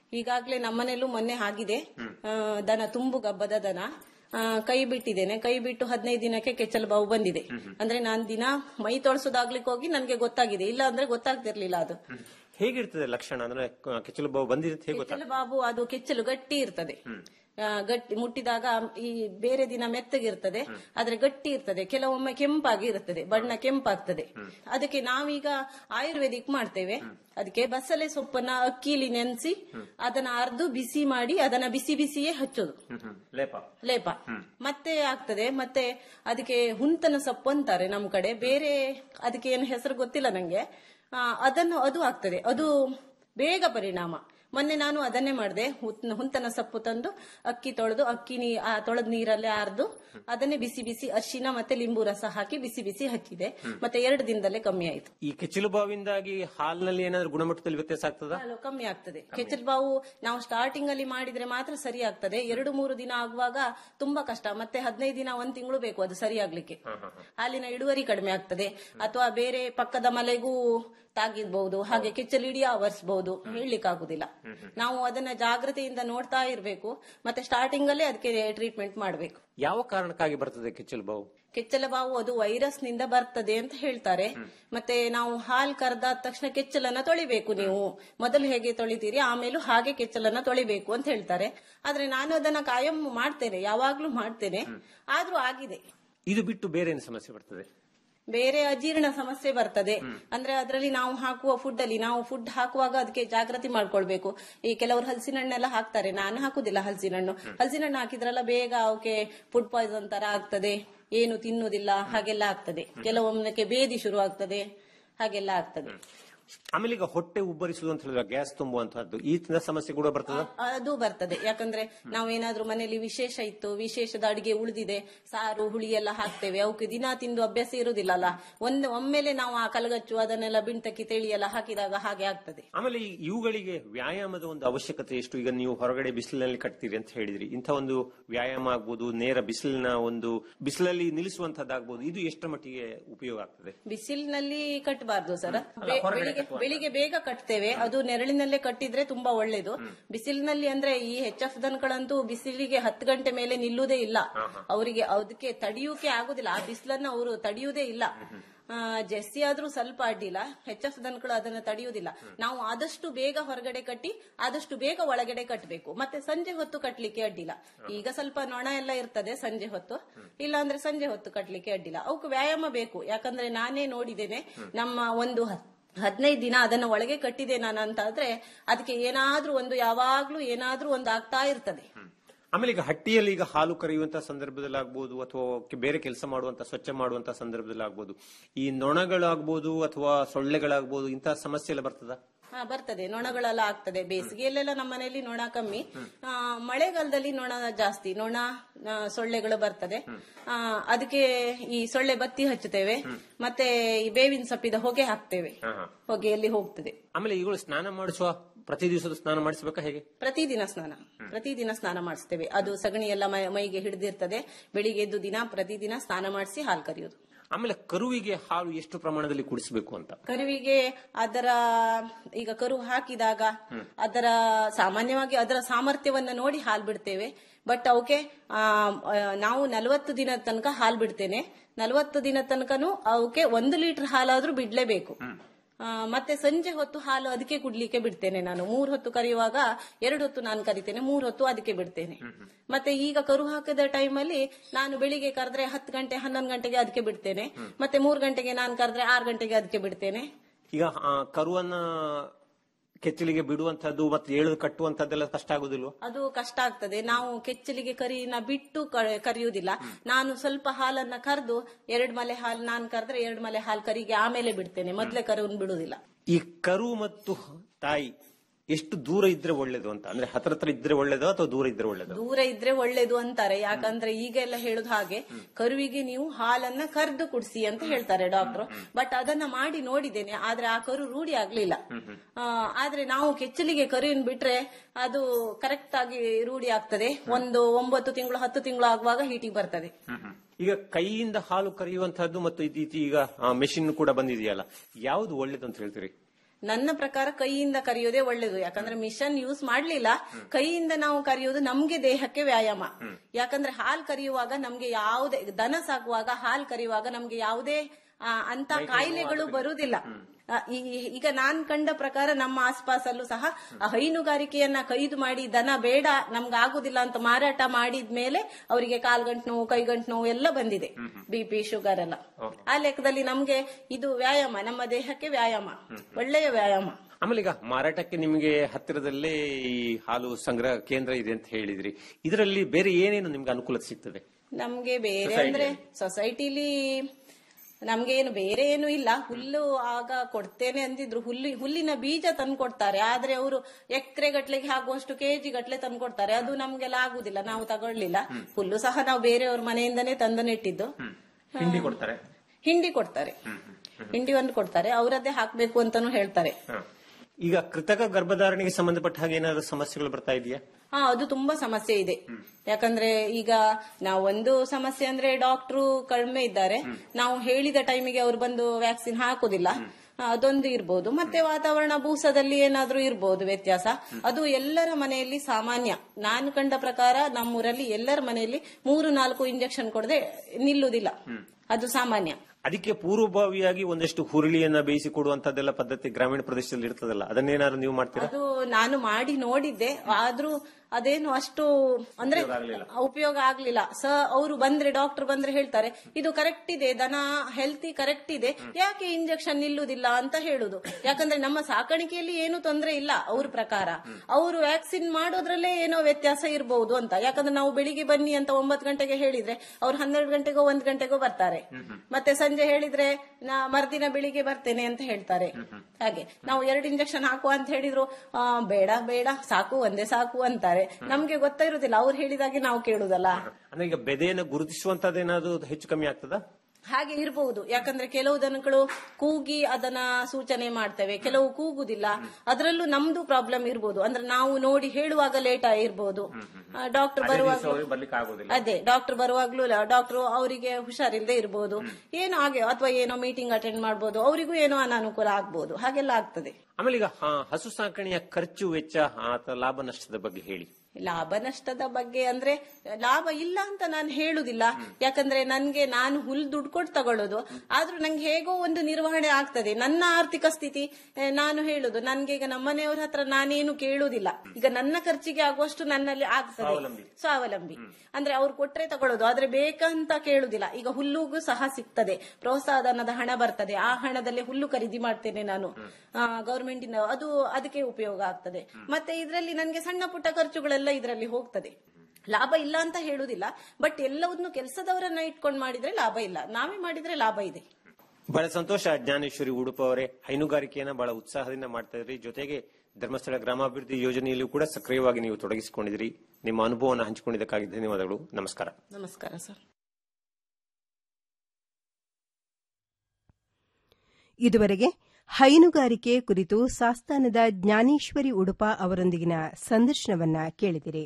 ಈಗಾಗ್ಲೇ ನಮ್ಮನೆಯಲ್ಲೂ ಮೊನ್ನೆ ಆಗಿದೆ ಆ, ದನ ತುಂಬು ಗಬ್ಬದ ದನ ಆ, ಕೈ ಬಿಟ್ಟಿದ್ದೇನೆ ಕೈ ಬಿಟ್ಟು ಹದಿನೈದು ದಿನಕ್ಕೆ ಕೆಚ್ಚಲು ಬಾವು ಬಂದಿದೆ ಅಂದ್ರೆ ನಾನ್ ದಿನ ಮೈ ತೊಳಸೋದಾಗ್ಲಿಕ್ಕೆ ಹೋಗಿ ನನ್ಗೆ ಗೊತ್ತಾಗಿದೆ ಇಲ್ಲ ಅಂದ್ರೆ ಗೊತ್ತಾಗ್ತಿರ್ಲಿಲ್ಲ ಅದು ಹೇಗಿರ್ತದೆ ಲಕ್ಷಣ ಅಂದ್ರೆ ಕ- ಕೆಚ್ಚಲು ಬಾವು ಬಂದಿದೆ ಅಂತ ಹೇಗೆ ಗೊತ್ತಾ ಕೆಚ್ಚಲು ಬಾಬು ಅದು ಕೆಚ್ಚಲು ಗಟ್ಟಿ ಇರ್ತದೆ ಆ, ಗಟ್ಟಿ ಮುಟ್ಟಿದಾಗ ಈ ಬೇರೆ ದಿನ ಮೆತ್ತಗಿರ್ತದೆ ಆದ್ರೆ ಗಟ್ಟಿ ಇರ್ತದೆ ಕೆಲವೊಮ್ಮೆ ಕೆಂಪಾಗಿ ಇರ್ತದೆ ಬಣ್ಣ ಕೆಂಪಾಗ್ತದೆ ಅದಕ್ಕೆ ನಾವೀಗ ಆಯುರ್ವೇದಿಕ್ ಮಾಡ್ತೇವೆ ಅದಕ್ಕೆ ಬಸಳೆ ಸೊಪ್ಪನ್ನ ಅಕ್ಕಿಲಿ ನೆನೆಸಿ ಅದನ್ನ ಅರ್ದು ಬಿಸಿ ಮಾಡಿ ಅದನ್ನ ಬಿಸಿ ಬಿಸಿಯೇ ಹಚ್ಚೋದು ಲೇಪ ಲೇಪ ಮತ್ತೆ ಆಗ್ತದೆ ಮತ್ತೆ ಅದಕ್ಕೆ ಹುಂತನ ಸೊಪ್ಪು ಅಂತಾರೆ ನಮ್ ಕಡೆ ಬೇರೆ ಅದಕ್ಕೆ ಏನು ಹೆಸರು ಗೊತ್ತಿಲ್ಲ ನಂಗೆ ಆ, ಅದನ್ನು ಅದು ಆಗ್ತದೆ ಅದು ಬೇಗ ಪರಿಣಾಮ ಮೊನ್ನೆ ನಾನು ಅದನ್ನೇ ಮಾಡಿದೆ ಹುಂತನ ಸೊಪ್ಪು ತಂದು ಅಕ್ಕಿ ತೊಳೆದು ಅಕ್ಕಿ ನೀ ಆ ತೊಳೆದ ನೀರಲ್ಲೇ ಆರ್ದು ಅದನ್ನೇ ಬಿಸಿ ಬಿಸಿ ಅರಿಶಿನ ಮತ್ತೆ ಲಿಂಬು ರಸ ಹಾಕಿ ಬಿಸಿ ಬಿಸಿ ಹಚ್ಚಿದೆ ಮತ್ತೆ ಎರಡು ದಿನದಲ್ಲೇ ಕಮ್ಮಿ ಆಯ್ತು ಈ ಕೆಚ್ಚಲು ಬಾವಿಂದಾಗಿ ಹಾಲಿನಲ್ಲಿ ಏನಾದ್ರೂ ಗುಣಮಟ್ಟದಲ್ಲಿ ವ್ಯತ್ಯಾಸ ಆಗ್ತದಾ ಹಾಲು ಕಮ್ಮಿ ಆಗ್ತದೆ ಕೆಚ್ಚಲು ಬಾವು ನಾವು ಸ್ಟಾರ್ಟಿಂಗ್ ಅಲ್ಲಿ ಮಾಡಿದ್ರೆ ಮಾತ್ರ ಸರಿ ಆಗ್ತದೆ ಎರಡು ಮೂರು ದಿನ ಆಗುವಾಗ ತುಂಬಾ ಕಷ್ಟ ಮತ್ತೆ ಹದಿನೈದು ದಿನ ಒಂದ್ ತಿಂಗಳು ಬೇಕು ಅದು ಸರಿ ಆಗ್ಲಿಕ್ಕೆ ಹಾಲಿನ ಇಳುವರಿ ಕಡಿಮೆ ಆಗ್ತದೆ ಅಥವಾ ಬೇರೆ ಪಕ್ಕದ ಮಲೆಗೂ ತಾಗಿರ್ಬಹುದು ಹಾಗೆ ಕೆಚ್ಚಲು ಇಡೀ ಆವರಿಸಬಹುದು ಹೇಳಲಿಕ್ಕಾಗುದಿಲ್ಲ ನಾವು ಅದನ್ನ ಜಾಗ್ರತೆಯಿಂದ ನೋಡ್ತಾ ಇರ್ಬೇಕು ಮತ್ತೆ ಸ್ಟಾರ್ಟಿಂಗ್ ಅಲ್ಲೇ ಅದಕ್ಕೆ ಟ್ರೀಟ್ಮೆಂಟ್ ಮಾಡಬೇಕು ಯಾವ ಕಾರಣಕ್ಕಾಗಿ ಬರ್ತದೆ ಕೆಚ್ಚಲು ಬಾವು ಕೆಚ್ಚಲ ಬಾವು ಅದು ವೈರಸ್ ನಿಂದ ಬರ್ತದೆ ಅಂತ ಹೇಳ್ತಾರೆ ಮತ್ತೆ ನಾವು ಹಾಲ್ ಕರೆದಾದ ತಕ್ಷಣ ಕೆಚ್ಚಲನ್ನ ತೊಳಿಬೇಕು ನೀವು ಮೊದಲು ಹೇಗೆ ತೊಳಿತೀರಿ ಆಮೇಲೂ ಹಾಗೆ ಕೆಚ್ಚಲನ್ನ ತೊಳಿಬೇಕು ಅಂತ ಹೇಳ್ತಾರೆ ಆದ್ರೆ ನಾನು ಅದನ್ನ ಕಾಯಂ ಮಾಡ್ತೇನೆ ಯಾವಾಗ್ಲೂ ಮಾಡ್ತೇನೆ ಆದ್ರೂ ಆಗಿದೆ ಇದು ಬಿಟ್ಟು ಬೇರೆ ಏನು ಸಮಸ್ಯೆ ಬರ್ತದೆ ಬೇರೆ ಅಜೀರ್ಣ ಸಮಸ್ಯೆ ಬರ್ತದೆ ಅಂದ್ರೆ ಅದರಲ್ಲಿ ನಾವು ಹಾಕುವ ಫುಡ್ ಅಲ್ಲಿ ನಾವು ಫುಡ್ ಹಾಕುವಾಗ ಅದಕ್ಕೆ ಜಾಗೃತಿ ಮಾಡ್ಕೊಳ್ಬೇಕು ಈ ಕೆಲವರು ಹಲಸಿನ ಹಣ್ಣೆಲ್ಲ ಹಾಕ್ತಾರೆ ನಾನು ಹಾಕುದಿಲ್ಲ ಹಲಸಿನ ಹಣ್ಣು ಹಲಸಿನ ಹಣ್ಣು ಹಾಕಿದ್ರಲ್ಲ ಬೇಗ ಅವಕ್ಕೆ ಫುಡ್ ಪಾಯ್ಸನ್ ತರ ಆಗ್ತದೆ ಏನು ತಿನ್ನುವುದಿಲ್ಲ ಹಾಗೆಲ್ಲ ಆಗ್ತದೆ ಕೆಲವೊಮ್ಮೆ ಬೇದಿ ಶುರು ಆಗ್ತದೆ ಹಾಗೆಲ್ಲ ಆಗ್ತದೆ ಆಮೇಲೆ ಈಗ ಹೊಟ್ಟೆ ಉಬ್ಬರಿಸುವುದು ಅಂತ ಹೇಳಿದ್ರೆ ಗ್ಯಾಸ್ ತುಂಬುವಂತಹದ್ದು ಈ ತರ ಸಮಸ್ಯೆ ಕೂಡ ಬರ್ತದ ಅದು ಬರ್ತದೆ ಯಾಕಂದ್ರೆ ನಾವೇನಾದ್ರೂ ಮನೆಯಲ್ಲಿ ವಿಶೇಷ ಇತ್ತು ವಿಶೇಷದ ಅಡಿಗೆ ಉಳಿದಿದೆ ಸಾರು ಹುಳಿ ಎಲ್ಲ ಹಾಕ್ತೇವೆ ಅವಕ್ಕೆ ದಿನ ತಿಂದು ಅಭ್ಯಾಸ ಇರುದಿಲ್ಲಲ್ಲ ಒಂದು ಒಮ್ಮೆಲೆ ನಾವು ಆ ಕಲಗಚ್ಚು ಅದನ್ನೆಲ್ಲ ಬಿಣ್ತಕ್ಕಿ ತೆಳಿ ಎಲ್ಲ ಹಾಕಿದಾಗ ಹಾಗೆ ಆಗ್ತದೆ ಆಮೇಲೆ ಈ ಇವುಗಳಿಗೆ ವ್ಯಾಯಾಮದ ಒಂದು ಅವಶ್ಯಕತೆ ಎಷ್ಟು ಈಗ ನೀವು ಹೊರಗಡೆ ಬಿಸಿಲಿನಲ್ಲಿ ಕಟ್ತೀರಿ ಅಂತ ಹೇಳಿದ್ರಿ ಇಂಥ ಒಂದು ವ್ಯಾಯಾಮ ಆಗ್ಬೋದು ನೇರ ಬಿಸಿಲಿನ ಒಂದು ಬಿಸಿಲಲ್ಲಿ ನಿಲ್ಲಿಸುವಂತಹದ್ದಾಗ್ಬೋದು ಇದು ಎಷ್ಟರ ಮಟ್ಟಿಗೆ ಉಪಯೋಗ ಆಗ್ತದೆ ಬಿಸಿಲಿನಲ್ಲಿ ಕಟ್ಟಬಾರ್ದು ಸರ್ ಬೆ- ಹೊರಗಡೆ ಬೆಳಿಗ್ಗೆ ಕಟ್ಟುವಾಗ. ಬೆಳಿಗ್ಗೆ ಬೇಗ ಕಟ್ತೇವೆ ಅದು ನೆರಳಿನಲ್ಲೇ ಕಟ್ಟಿದ್ರೆ ತುಂಬಾ ಒಳ್ಳೇದು ಬಿಸಿಲಿನಲ್ಲಿ ಅಂದ್ರೆ ಈ ಹೆಚ್ ಎಫ್ ದನಗಳಂತೂ ಬಿಸಿಲಿಗೆ ಹತ್ತು ಗಂಟೆ ಮೇಲೆ ನಿಲ್ಲುವುದೇ ಇಲ್ಲ ಅವರಿಗೆ ಅದಕ್ಕೆ ತಡೆಯೋಕೆ ಆಗುದಿಲ್ಲ ಆ ಬಿಸಿಲನ್ನ ಅವರು ತಡೆಯುವುದೇ ಇಲ್ಲ ಆ, ಜೆಸ್ಸಿ ಆದ್ರೂ ಸ್ವಲ್ಪ ಅಡ್ಡಿಲ್ಲ ಹೆಚ್ ಎಫ್ ದನಗಳು ಅದನ್ನ ತಡೆಯುವುದಿಲ್ಲ ನಾವು ಆದಷ್ಟು ಬೇಗ ಹೊರಗಡೆ ಕಟ್ಟಿ ಆದಷ್ಟು ಬೇಗ ಒಳಗಡೆ ಕಟ್ಟಬೇಕು ಮತ್ತೆ ಸಂಜೆ ಹೊತ್ತು ಕಟ್ಲಿಕ್ಕೆ ಅಡ್ಡಿಲ್ಲ ಈಗ ಸ್ವಲ್ಪ ನೊಣ ಎಲ್ಲ ಇರ್ತದೆ ಸಂಜೆ ಹೊತ್ತು ಇಲ್ಲ ಅಂದ್ರೆ ಸಂಜೆ ಹೊತ್ತು ಕಟ್ಲಿಕ್ಕೆ ಅಡ್ಡಿಲ್ಲ ಅವಕ್ಕೆ ವ್ಯಾಯಾಮ ಬೇಕು ಯಾಕಂದ್ರೆ ನಾನೇ ನೋಡಿದ್ದೇನೆ ನಮ್ಮ ಒಂದು ಹ- ಹದಿನೈದು ದಿನ ಅದನ್ನ ಒಳಗೆ ಕಟ್ಟಿದೆ ನಾನು ಅಂತ ಆದ್ರೆ ಅದಕ್ಕೆ ಏನಾದ್ರೂ ಒಂದು ಯಾವಾಗ್ಲೂ ಏನಾದ್ರೂ ಒಂದು ಆಗ್ತಾ ಇರ್ತದೆ ಆಮೇಲೆ ಈಗ ಹಟ್ಟಿಯಲ್ಲಿ ಈಗ ಹಾಲು ಕರೆಯುವಂತ ಸಂದರ್ಭದಲ್ಲಿ ಆಗ್ಬೋದು ಅಥವಾ ಕೆ- ಬೇರೆ ಕೆಲಸ ಮಾಡುವಂತ ಸ್ವಚ್ಛ ಮಾಡುವಂತ ಸಂದರ್ಭದಲ್ಲಿ ಆಗ್ಬೋದು ಈ ನೊಣಗಳಾಗ್ಬೋದು ಅಥವಾ ಸೊಳ್ಳೆಗಳಾಗ್ಬೋದು ಇಂತಹ ಸಮಸ್ಯೆ ಎಲ್ಲ ಬರ್ತದ ಹಾ ಬರ್ತದೆ ನೊಣಗಳೆಲ್ಲ ಆಗ್ತದೆ ಬೇಸಿಗೆಯಲ್ಲೆಲ್ಲ ನಮ್ಮ ಮನೆಯಲ್ಲಿ ನೊಣ ಕಮ್ಮಿ ಆ, ಮಳೆಗಾಲದಲ್ಲಿ ನೊಣ ಜಾಸ್ತಿ ನೊಣ ಆ, ಸೊಳ್ಳೆಗಳು ಬರ್ತದೆ ಆ, ಅದಕ್ಕೆ ಈ ಸೊಳ್ಳೆ ಬತ್ತಿ ಹಚ್ಚುತ್ತೇವೆ ಮತ್ತೆ ಈ ಬೇವಿನ ಸೊಪ್ಪಿದ ಹೊಗೆ ಹಾಕ್ತೇವೆ ಹೊಗೆಯಲ್ಲಿ ಹೋಗ್ತದೆ ಆಮೇಲೆ ಇವುಗಳು ಸ್ನಾನ ಮಾಡಿಸುವ ಪ್ರತಿ ದಿವಸದ ಸ್ನಾನ ಮಾಡಿಸಬೇಕಾ ಹೇಗೆ ಪ್ರತಿದಿನ ಸ್ನಾನ ಪ್ರತಿದಿನ ಸ್ನಾನ ಮಾಡಿಸ್ತೇವೆ ಅದು ಸಗಣಿ ಎಲ್ಲ ಮೈ- ಮೈಗೆ ಹಿಡಿದಿರ್ತದೆ ಬೆಳಿಗ್ಗೆ ಎದ್ದು ದಿನ ಪ್ರತಿದಿನ ಸ್ನಾನ ಮಾಡಿಸಿ ಹಾಲು ಕರೆಯೋದು ಆಮೇಲೆ ಕರುವಿಗೆ ಹಾಲು ಎಷ್ಟು ಪ್ರಮಾಣದಲ್ಲಿ ಕುಡಿಸಬೇಕು ಅಂತ ಕರುವಿಗೆ ಅದರ ಈಗ ಕರು ಹಾಕಿದಾಗ ಅದರ ಸಾಮಾನ್ಯವಾಗಿ ಅದರ ಸಾಮರ್ಥ್ಯವನ್ನ ನೋಡಿ ಹಾಲು ಬಿಡ್ತೇವೆ ಬಟ್ ಅವಕ್ಕೆ ಆ, ಆ, ನಾವು ನಲವತ್ತು ದಿನ ತನಕ ಹಾಲು ಬಿಡ್ತೇನೆ ನಲವತ್ತು ದಿನ ತನಕನೂ ಅವಕ್ಕೆ ಒಂದು ಲೀಟರ್ ಹಾಲಾದ್ರೂ ಬಿಡ್ಲೇಬೇಕು ಆ, ಮತ್ತೆ ಸಂಜೆ ಹೊತ್ತು ಹಾಲು ಅದಕ್ಕೆ ಕುಡ್ಲಿಕ್ಕೆ ಬಿಡ್ತೇನೆ ನಾನು ಮೂರ್ ಹೊತ್ತು ಕರೆಯುವಾಗ ಎರಡು ಹೊತ್ತು ನಾನು ಕರಿತೇನೆ ಮೂರ್ ಹೊತ್ತು ಅದಕ್ಕೆ ಬಿಡ್ತೇನೆ ಮತ್ತೆ ಈಗ ಕರು ಹಾಕಿದ ಟೈಮಲ್ಲಿ ನಾನು ಬೆಳಿಗ್ಗೆ ಕರೆದ್ರೆ ಹತ್ತು ಗಂಟೆ ಹನ್ನೊಂದು ಗಂಟೆಗೆ ಅದಕ್ಕೆ ಬಿಡ್ತೇನೆ ಮತ್ತೆ ಮೂರ್ ಗಂಟೆಗೆ ನಾನು ಕರೆದ್ರೆ ಆರು ಗಂಟೆಗೆ ಅದಕ್ಕೆ ಬಿಡ್ತೇನೆ ಈಗ ಆ, ಕರುವನ್ನ ಕೆಚ್ಚಲಿಗೆ ಬಿಡುವಂತಹದ್ದು ಮತ್ತೆ ಏಳು ಕಟ್ಟುವಂತದ್ದೆಲ್ಲ ಕಷ್ಟ ಆಗುದಿಲ್ವಾ ಅದು ಕಷ್ಟ ಆಗ್ತದೆ ನಾವು ಕೆಚ್ಚಲಿಗೆ ಕರಿನ ಬಿಟ್ಟು ಕ- ಕರಿಯುವುದಿಲ್ಲ ನಾನು ಸ್ವಲ್ಪ ಹಾಲನ್ನ ಕರೆದು ಎರಡ್ ಮಲೆ ಹಾಲು ನಾನು ಕರೆದ್ರೆ ಎರಡ್ ಮಲೆ ಹಾಲು ಕರಿಗೆ ಆಮೇಲೆ ಬಿಡ್ತೇನೆ ಮೊದ್ಲೇ ಕರುವನ್ನು ಬಿಡುವುದಿಲ್ಲ ಈ ಕರು ಮತ್ತು ತಾಯಿ ಎಷ್ಟು ದೂರ ಇದ್ರೆ ಒಳ್ಳೇದು ಅಂತ ಅಂದ್ರೆ ಹತ್ರ ಹತ್ರ ಇದ್ರೆ ಒಳ್ಳೇದು ಅಥವಾ ದೂರ ಇದ್ರೆ ಒಳ್ಳೇದು ದೂರ ಇದ್ರೆ ಒಳ್ಳೇದು ಅಂತಾರೆ ಯಾಕಂದ್ರೆ ಈಗ ಎಲ್ಲ ಹೇಳುದು ಹಾಗೆ ಕರುವಿಗೆ ನೀವು ಹಾಲನ್ನ ಕರೆದು ಕುಡಿಸಿ ಅಂತ ಹೇಳ್ತಾರೆ ಡಾಕ್ಟರ್ ಬಟ್ ಅದನ್ನ ಮಾಡಿ ನೋಡಿದ್ದೇನೆ ಆದ್ರೆ ಆ ಕರು ರೂಢಿ ಆಗ್ಲಿಲ್ಲ ಆ, ಆದ್ರೆ ನಾವು ಕೆಚ್ಚಲಿಗೆ ಕರುವಿನ ಬಿಟ್ರೆ ಅದು ಕರೆಕ್ಟ್ ಆಗಿ ರೂಢಿ ಆಗ್ತದೆ ಒಂದು ಒಂಬತ್ತು ತಿಂಗಳು ಹತ್ತು ತಿಂಗಳು ಆಗುವಾಗ ಹೀಟಿಗೆ ಬರ್ತದೆ ಈಗ ಕೈಯಿಂದ ಹಾಲು ಕರೆಯುವಂತಹದ್ದು ಮತ್ತು ಇತ್ತೀಚೆಗೆ ಈಗ ಮೆಷಿನ್ ಕೂಡ ಬಂದಿದೆಯಲ್ಲ ಯಾವುದು ಒಳ್ಳೇದು ಅಂತ ಹೇಳ್ತೀರಿ ನನ್ನ ಪ್ರಕಾರ ಕೈಯಿಂದ ಕರೆಯೋದೇ ಒಳ್ಳೇದು ಯಾಕಂದ್ರೆ ಮಿಷನ್ ಯೂಸ್ ಮಾಡ್ಲಿಲ್ಲ ಕೈಯಿಂದ ನಾವು ಕರೆಯೋದು ನಮ್ಗೆ ದೇಹಕ್ಕೆ ವ್ಯಾಯಾಮ ಯಾಕಂದ್ರೆ ಹಾಲ್ ಕರೆಯುವಾಗ ನಮ್ಗೆ ಯಾವುದೇ ದನ ಸಾಕುವಾಗ ಹಾಲ್ ಕರೆಯುವಾಗ ನಮ್ಗೆ ಯಾವುದೇ ಆ, ಅಂತ ಕಾಯಿಲೆಗಳು ಬರುವುದಿಲ್ಲ ಆ, ಈ- ಈಗ ನಾನ್ ಕಂಡ ಪ್ರಕಾರ ನಮ್ಮ ಆಸ್ಪಾಸಲ್ಲೂ ಸಹ ಆ ಹೈನುಗಾರಿಕೆಯನ್ನ ಕೈದು ಮಾಡಿ ದನ ಬೇಡ ನಮ್ಗೆ ಆಗುದಿಲ್ಲ ಅಂತ ಮಾರಾಟ ಮಾಡಿದ್ಮೇಲೆ ಅವರಿಗೆ ಕಾಲ್ಗಂಟ್ ನೋವು ಕೈಗಂಟ್ ನೋವು ಎಲ್ಲ ಬಂದಿದೆ ಬಿ ಪಿ ಶುಗರ್ ಎಲ್ಲ ಆ ಲೆಕ್ಕದಲ್ಲಿ ನಮ್ಗೆ ಇದು ವ್ಯಾಯಾಮ ನಮ್ಮ ದೇಹಕ್ಕೆ ವ್ಯಾಯಾಮ ಒಳ್ಳೆಯ ವ್ಯಾಯಾಮ ಆಮೇಲೆ ಈಗ ಮಾರಾಟಕ್ಕೆ ನಿಮಗೆ ಹತ್ತಿರದಲ್ಲೇ ಈ ಹಾಲು ಸಂಗ್ರಹ ಕೇಂದ್ರ ಇದೆ ಅಂತ ಹೇಳಿದ್ರಿ ಇದರಲ್ಲಿ ಬೇರೆ ಏನೇನು ನಿಮ್ಗೆ ಅನುಕೂಲತೆ ಸಿಗ್ತದೆ ನಮ್ಗೆ ಬೇರೆ Society ಅಂದ್ರೆ ಸೊಸೈಟಿಲಿ ನಮ್ಗೆ ಏನು ಬೇರೆ ಏನು ಇಲ್ಲ ಹುಲ್ಲು ಆಗ ಕೊಡ್ತೇನೆ ಅಂದಿದ್ರು ಹುಲ್ಲು ಹುಲ್ಲಿನ ಬೀಜ ತಂದು ಕೊಡ್ತಾರೆ ಆದ್ರೆ ಅವರು ಎಕರೆ ಗಟ್ಲೆಗೆ ಆಗುವಷ್ಟು ಕೆಜಿ ಗಟ್ಲೆ ತಂದು ಕೊಡ್ತಾರೆ ಅದು ನಮ್ಗೆಲ್ಲ ಆಗುದಿಲ್ಲ ನಾವು ತಗೊಳ್ಳಿಲ್ಲ ಹುಲ್ಲು ಸಹ ನಾವು ಬೇರೆಯವ್ರ ಮನೆಯಿಂದನೇ ತಂದು ನೆಟ್ಟಿದ್ದು ಹಿಂಡಿ ಕೊಡ್ತಾರೆ ಹಿಂಡಿ ಕೊಡ್ತಾರೆ ಹಿಂಡಿ ಒಂದು ಕೊಡ್ತಾರೆ ಅವರದ್ದೇ ಹಾಕ್ಬೇಕು ಅಂತಾನು ಹೇಳ್ತಾರೆ ಹ. ಈಗ ಕೃತಕ ಗರ್ಭಧಾರಣೆಗೆ ಸಂಬಂಧಪಟ್ಟ ಹಾಗೆ ಏನಾದ್ರು ಸಮಸ್ಯೆಗಳು ಬರ್ತಾ ಇದೆಯಾ ಹಾ ಅದು ತುಂಬಾ ಸಮಸ್ಯೆ ಇದೆ ಯಾಕಂದ್ರೆ ಈಗ ನಾವು ಒಂದು ಸಮಸ್ಯೆ ಅಂದ್ರೆ ಡಾಕ್ಟ್ರು ಕಡಿಮೆ ಇದ್ದಾರೆ ನಾವು ಹೇಳಿದ ಟೈಮಿಗೆ ಅವ್ರು ಬಂದು ವ್ಯಾಕ್ಸಿನ್ ಹಾಕುದಿಲ್ಲ ಆ, ಅದೊಂದು ಇರ್ಬೋದು ಮತ್ತೆ ವಾತಾವರಣ ಭೂಸದಲ್ಲಿ ಏನಾದ್ರೂ ಇರ್ಬೋದು ವ್ಯತ್ಯಾಸ ಅದು ಎಲ್ಲರ ಮನೆಯಲ್ಲಿ ಸಾಮಾನ್ಯ ನಾನು ಕಂಡ ಪ್ರಕಾರ ನಮ್ಮೂರಲ್ಲಿ ಎಲ್ಲರ ಮನೆಯಲ್ಲಿ ಮೂರು ನಾಲ್ಕು ಇಂಜೆಕ್ಷನ್ ಕೊಡದೆ ನಿಲ್ಲುವುದಿಲ್ಲ ಅದು ಸಾಮಾನ್ಯ ಅದಕ್ಕೆ ಪೂರ್ವಭಾವಿಯಾಗಿ ಒಂದಷ್ಟು ಹುರುಳಿಯನ್ನ ಬೇಯಿಸಿ ಕೊಡುವಂತದ್ದೆಲ್ಲ ಪದ್ಧತಿ ಗ್ರಾಮೀಣ ಪ್ರದೇಶದಲ್ಲಿ ಇರ್ತದಲ್ಲ ಅದನ್ನೇನಾದ್ರು ನೀವು ಮಾಡ್ತೀರಾ ಅದು ನಾನು ಮಾಡಿ ನೋಡಿದ್ದೆ ಆದ್ರೂ ಅದೇನು ಅಷ್ಟು ಅಂದ್ರೆ ಉಪಯೋಗ ಆಗ್ಲಿಲ್ಲ ಸ ಅವರು ಬಂದ್ರೆ ಡಾಕ್ಟರ್ ಬಂದ್ರೆ ಹೇಳ್ತಾರೆ ಇದು ಕರೆಕ್ಟ್ ಇದೆ ದನ ಹೆಲ್ತಿ ಕರೆಕ್ಟ್ ಇದೆ ಯಾಕೆ ಇಂಜೆಕ್ಷನ್ ನಿಲ್ಲುವುದಿಲ್ಲ ಅಂತ ಹೇಳುದು ಯಾಕಂದ್ರೆ ನಮ್ಮ ಸಾಕಾಣಿಕೆಯಲ್ಲಿ ಏನು ತೊಂದರೆ ಇಲ್ಲ ಅವ್ರ ಪ್ರಕಾರ ಅವರು ವ್ಯಾಕ್ಸಿನ್ ಮಾಡೋದ್ರಲ್ಲೇ ಏನೋ ವ್ಯತ್ಯಾಸ ಇರಬಹುದು ಅಂತ ಯಾಕಂದ್ರೆ ನಾವು ಬೆಳಿಗ್ಗೆ ಬನ್ನಿ ಅಂತ ಒಂಬತ್ತು ಗಂಟೆಗೆ ಹೇಳಿದ್ರೆ ಅವ್ರು ಹನ್ನೆರಡು ಗಂಟೆಗೋ ಒಂದ್ ಗಂಟೆಗೋ ಬರ್ತಾರೆ ಮತ್ತೆ ಸಂಜೆ ಹೇಳಿದ್ರೆ ನಾ ಮರ್ದಿನ ಬೆಳಿಗ್ಗೆ ಬರ್ತೇನೆ ಅಂತ ಹೇಳ್ತಾರೆ ಹಾಗೆ ನಾವು ಎರಡು ಇಂಜೆಕ್ಷನ್ ಹಾಕುವ ಅಂತ ಹೇಳಿದ್ರು ಆ, ಬೇಡ ಬೇಡ ಸಾಕು ಒಂದೇ ಸಾಕು ಅಂತಾರೆ ನಮ್ಗೆ ಗೊತ್ತಿರುದಿಲ್ಲ ಅವ್ರು ಹೇಳಿದಾಗೆ ನಾವು ಕೇಳುದಲ್ಲ ಅಂದ್ರೆ ಈಗ ಬೆದೆಯನ್ನು ಗುರುತಿಸುವಂತದ್ದೇನಾದ್ರು ಹೆಚ್ಚು ಕಮ್ಮಿ ಆಗ್ತದಾ ಹಾಗೆ ಇರಬಹುದು ಯಾಕಂದ್ರೆ ಕೆಲವು ದನಗಳು ಕೂಗಿ ಅದನ್ನ ಸೂಚನೆ ಮಾಡ್ತೇವೆ ಕೆಲವು ಕೂಗುದಿಲ್ಲ ಅದರಲ್ಲೂ ನಮ್ದು ಪ್ರಾಬ್ಲಮ್ ಇರ್ಬೋದು ಅಂದ್ರೆ ನಾವು ನೋಡಿ ಹೇಳುವಾಗ ಲೇಟ್ ಆಗಿರ್ಬೋದು ಡಾಕ್ಟರ್ ಬರುವಾಗ ಬರ್ಲಿಕ್ಕೆ ಆಗೋದಿಲ್ಲ ಅದೇ ಡಾಕ್ಟರ್ ಬರುವಾಗ್ಲೂ ಡಾಕ್ಟರ್ ಅವರಿಗೆ ಹುಷಾರಿಲ್ಲದೆ ಇರ್ಬೋದು ಏನೋ ಹಾಗೆ ಅಥವಾ ಏನೋ ಮೀಟಿಂಗ್ ಅಟೆಂಡ್ ಮಾಡ್ಬೋದು ಅವರಿಗೂ ಏನೋ ಅನಾನುಕೂಲ ಆಗ್ಬೋದು ಹಾಗೆಲ್ಲ ಆಗ್ತದೆ ಆಮೇಲೆ ಈಗ ಆ, ಹಸು ಸಾಕಣೆಯ ಖರ್ಚು ವೆಚ್ಚ ಅಥವಾ ಲಾಭ ನಷ್ಟದ ಬಗ್ಗೆ ಹೇಳಿ ಲಾಭ ನಷ್ಟದ ಬಗ್ಗೆ ಅಂದ್ರೆ ಲಾಭ ಇಲ್ಲ ಅಂತ ನಾನು ಹೇಳುದಿಲ್ಲ ಯಾಕಂದ್ರೆ ನನ್ಗೆ ನಾನು ಹುಲ್ ದುಡ್ಡು ಕೊಟ್ಟು ತಗೊಳ್ಳೋದು ಆದ್ರೂ ನಂಗೆ ಹೇಗೋ ಒಂದು ನಿರ್ವಹಣೆ ಆಗ್ತದೆ ನನ್ನ ಆರ್ಥಿಕ ಸ್ಥಿತಿ ಆ, ನಾನು ಹೇಳುದು ನನ್ಗೆ ಈಗ ನಮ್ಮನೆಯವ್ರ ಹತ್ರ ನಾನೇನು ಕೇಳುದಿಲ್ಲ ಈಗ ನನ್ನ ಖರ್ಚಿಗೆ ಆಗುವಷ್ಟು ನನ್ನಲ್ಲಿ ಆಗ್ತದೆ ಸ್ವಾವಲಂಬಿ ಅಂದ್ರೆ ಅವ್ರು ಕೊಟ್ರೆ ತಗೊಳ್ಳೋದು ಆದ್ರೆ ಬೇಕಂತ ಕೇಳುದಿಲ್ಲ ಈಗ ಹುಲ್ಲುಗೂ ಸಹ ಸಿಗ್ತದೆ ಪ್ರೋತ್ಸಾಹಧನದ ಹಣ ಬರ್ತದೆ ಆ ಹಣದಲ್ಲಿ ಹುಲ್ಲು ಖರೀದಿ ಮಾಡ್ತೇನೆ ನಾನು ಗವರ್ಮೆಂಟ್ ಇಂದ ಅದು ಅದಕ್ಕೆ ಉಪಯೋಗ ಆಗ್ತದೆ ಮತ್ತೆ ಇದರಲ್ಲಿ ನನಗೆ ಸಣ್ಣ ಪುಟ್ಟ ಖರ್ಚುಗಳೆಲ್ಲ ಇದರಲ್ಲಿ ಹೋಗ್ತದೆ ಲಾಭ ಇಲ್ಲ ಅಂತ ಹೇಳುದಿಲ್ಲ ಬಟ್ ಎಲ್ಲವನ್ನು ಕೆಲಸದವರನ್ನ ಇಟ್ಕೊಂಡು ಮಾಡಿದ್ರೆ ಲಾಭ ಇಲ್ಲ ನಾವೇ ಮಾಡಿದ್ರೆ ಲಾಭ ಇದೆ ಬಹಳ ಸಂತೋಷ ಜ್ಞಾನೇಶ್ವರಿ ಉಡುಪ ಅವರೇ ಹೈನುಗಾರಿಕೆಯನ್ನ ಬಹಳ ಉತ್ಸಾಹದಿಂದ ಮಾಡ್ತಾ ಇದ್ರಿ ಜೊತೆಗೆ ಧರ್ಮಸ್ಥಳ ಗ್ರಾಮಾಭಿವೃದ್ಧಿ ಯೋಜನೆಯಲ್ಲೂ ಕೂಡ ಸಕ್ರಿಯವಾಗಿ ನೀವು ತೊಡಗಿಸಿಕೊಂಡಿದ್ರಿ ನಿಮ್ಮ ಅನುಭವವನ್ನು ಹಂಚಿಕೊಂಡಿದ್ದಕ್ಕಾಗಿ ಧನ್ಯವಾದಗಳು ನಮಸ್ಕಾರ ನಮಸ್ಕಾರ ಸರ್ ಇದುವರೆಗೆ ಹೈನುಗಾರಿಕೆ ಕುರಿತು ಸಾಸ್ತಾನದ ಜ್ಞಾನೇಶ್ವರಿ ಉಡುಪ ಅವರೊಂದಿಗಿನ ಸಂದರ್ಶನವನ್ನ ಕೇಳಿದಿರಿ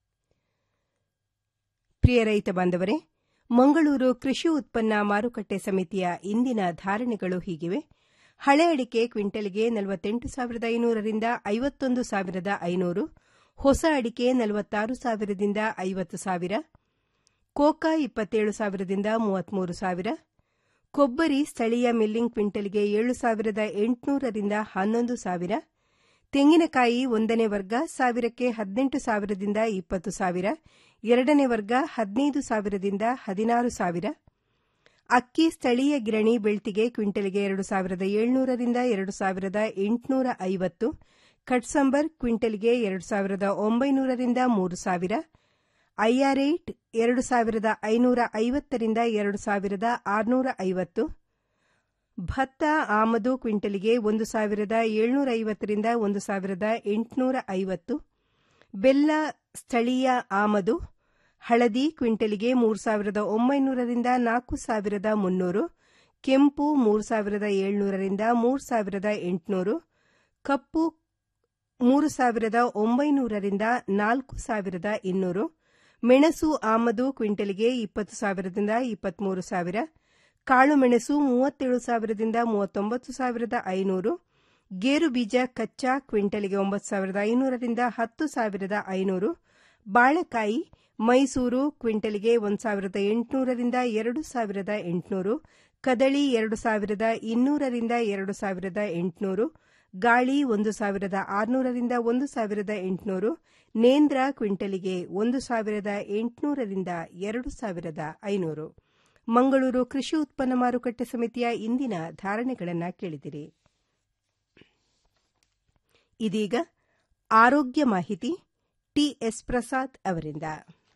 ಪ್ರಿಯ ರೈತ ಬಾಂಧವರೇ ಮಂಗಳೂರು ಕೃಷಿ ಉತ್ಪನ್ನ ಮಾರುಕಟ್ಟೆ ಸಮಿತಿಯ ಇಂದಿನ ಧಾರಣೆಗಳು ಹೀಗಿವೆ ಹಳೆ ಅಡಿಕೆ ಕ್ವಿಂಟಲ್ಗೆ ನಲವತ್ತೆಂಟು ಸಾವಿರದ ಐನೂರರಿಂದ ಐವತ್ತೊಂದು ಸಾವಿರದ ಐನೂರು ಹೊಸ ಅಡಿಕೆ ನಲವತ್ತಾರು ಸಾವಿರದಿಂದ ಐವತ್ತು ಸಾವಿರ ಕೋಕಾ ಇಪ್ಪತ್ತೇಳು ಸಾವಿರದಿಂದ ಮೂವತ್ಮೂರು ಸಾವಿರ ಕೊಬ್ಬರಿ ಸ್ಥಳೀಯ ಮಿಲ್ಲಿಂಗ್ ಕ್ವಿಂಟಲ್ಗೆ ಏಳು ಸಾವಿರದ ಎಂಟುನೂರರಿಂದ ಹನ್ನೊಂದು ಸಾವಿರ ತೆಂಗಿನಕಾಯಿ ಒಂದನೇ ವರ್ಗ ಸಾವಿರಕ್ಕೆ ಹದಿನೆಂಟು ಸಾವಿರದಿಂದ ಇಪ್ಪತ್ತು ಸಾವಿರ ಎರಡನೇ ವರ್ಗ ಹದಿನೈದು ಸಾವಿರದಿಂದ ಹದಿನಾರು ಸಾವಿರ ಅಕ್ಕಿ ಸ್ಥಳೀಯ ಗಿರಣಿ ಬೆಳ್ತಿಗೆ ಕ್ವಿಂಟಲ್ಗೆ ಎರಡು ಸಾವಿರದ ಏಳ್ನೂರರಿಂದ ಎರಡು ಸಾವಿರದ ಎಂಟುನೂರ ಐವತ್ತು ಕಟ್ಸಂಬರ್ ಕ್ವಿಂಟಲ್ಗೆ ಎರಡು ಸಾವಿರದ ಒಂಬೈನೂರರಿಂದ ಮೂರು ಸಾವಿರ ಐಆರ್ಏಟ್ ಎರಡು ಸಾವಿರದ ಐನೂರ ಐವತ್ತರಿಂದ ಎರಡು ಸಾವಿರದ ಆರುನೂರ ಐವತ್ತು ಭತ್ತ ಆಮದು ಕ್ವಿಂಟಲ್ಗೆ ಒಂದು ಸಾವಿರದ ಏಳ್ನೂರ ಐವತ್ತರಿಂದ ಒಂದು ಸಾವಿರದ ಎಂಟುನೂರ ಐವತ್ತು ಬೆಲ್ಲ ಸ್ಥಳೀಯ ಆಮದು ಹಳದಿ ಕ್ವಿಂಟಲ್ಗೆ ಮೂರು ಸಾವಿರದ ಒಂಬೈನೂರರಿಂದ ನಾಲ್ಕು ಸಾವಿರದ ಮುನ್ನೂರು ಕೆಂಪು ಮೂರು ಸಾವಿರದ ಏಳ್ನೂರರಿಂದ ಮೂರು ಸಾವಿರದ ಎಂಟುನೂರು ಕಪ್ಪು ಮೂರು ಸಾವಿರದ ಒಂಬೈನೂರರಿಂದ ನಾಲ್ಕು ಸಾವಿರದ ಇನ್ನೂರು ಮೆಣಸು ಆಮದು ಕ್ವಿಂಟಲ್ಗೆ ಇಪ್ಪತ್ತು ಸಾವಿರದಿಂದ ಇಪ್ಪತ್ಮೂರು ಸಾವಿರ ಕಾಳುಮೆಣಸು ಮೂವತ್ತೇಳು ಸಾವಿರದಿಂದ ಮೂವತ್ತೊಂಬತ್ತು ಸಾವಿರದ ಐನೂರು ಗೇರು ಬೀಜ ಕಚ್ಚಾ ಕ್ವಿಂಟಲ್ಗೆ ಒಂಬತ್ತು ಸಾವಿರದ ಐನೂರರಿಂದ ಹತ್ತು ಸಾವಿರದ ಐನೂರು ಬಾಳೆಕಾಯಿ ಮೈಸೂರು ಕ್ವಿಂಟಲ್ಗೆ ಒಂದು ಸಾವಿರದ ಎಂಟುನೂರರಿಂದ ಎರಡು ಸಾವಿರದ ಎಂಟುನೂರು ಕದಳಿ ಎರಡು ಸಾವಿರದ ಇನ್ನೂರರಿಂದ ಎರಡು ಸಾವಿರದ ಎಂಟುನೂರು ಗಾಳಿ ಒಂದು ಸಾವಿರದ ಆರುನೂರರಿಂದ ಒಂದು ಸಾವಿರದ ಎಂಟುನೂರು ನೇಂದ್ರ ಕ್ವಿಂಟಲಿಗೆ ಒಂದು ಸಾವಿರದ ಎಂಟುನೂರರಿಂದ ಎರಡು ಸಾವಿರದ ಐನೂರು ಮಂಗಳೂರು ಕೃಷಿ ಉತ್ಪನ್ನ ಮಾರುಕಟ್ಟೆ ಸಮಿತಿಯ ಇಂದಿನ ಧಾರಣೆಗಳನ್ನು ಕೇಳಿದಿರಿ ಇದೀಗ ಆರೋಗ್ಯ ಮಾಹಿತಿ ಟಿಎಸ್ ಪ್ರಸಾದ್ ಅವರಿಂದ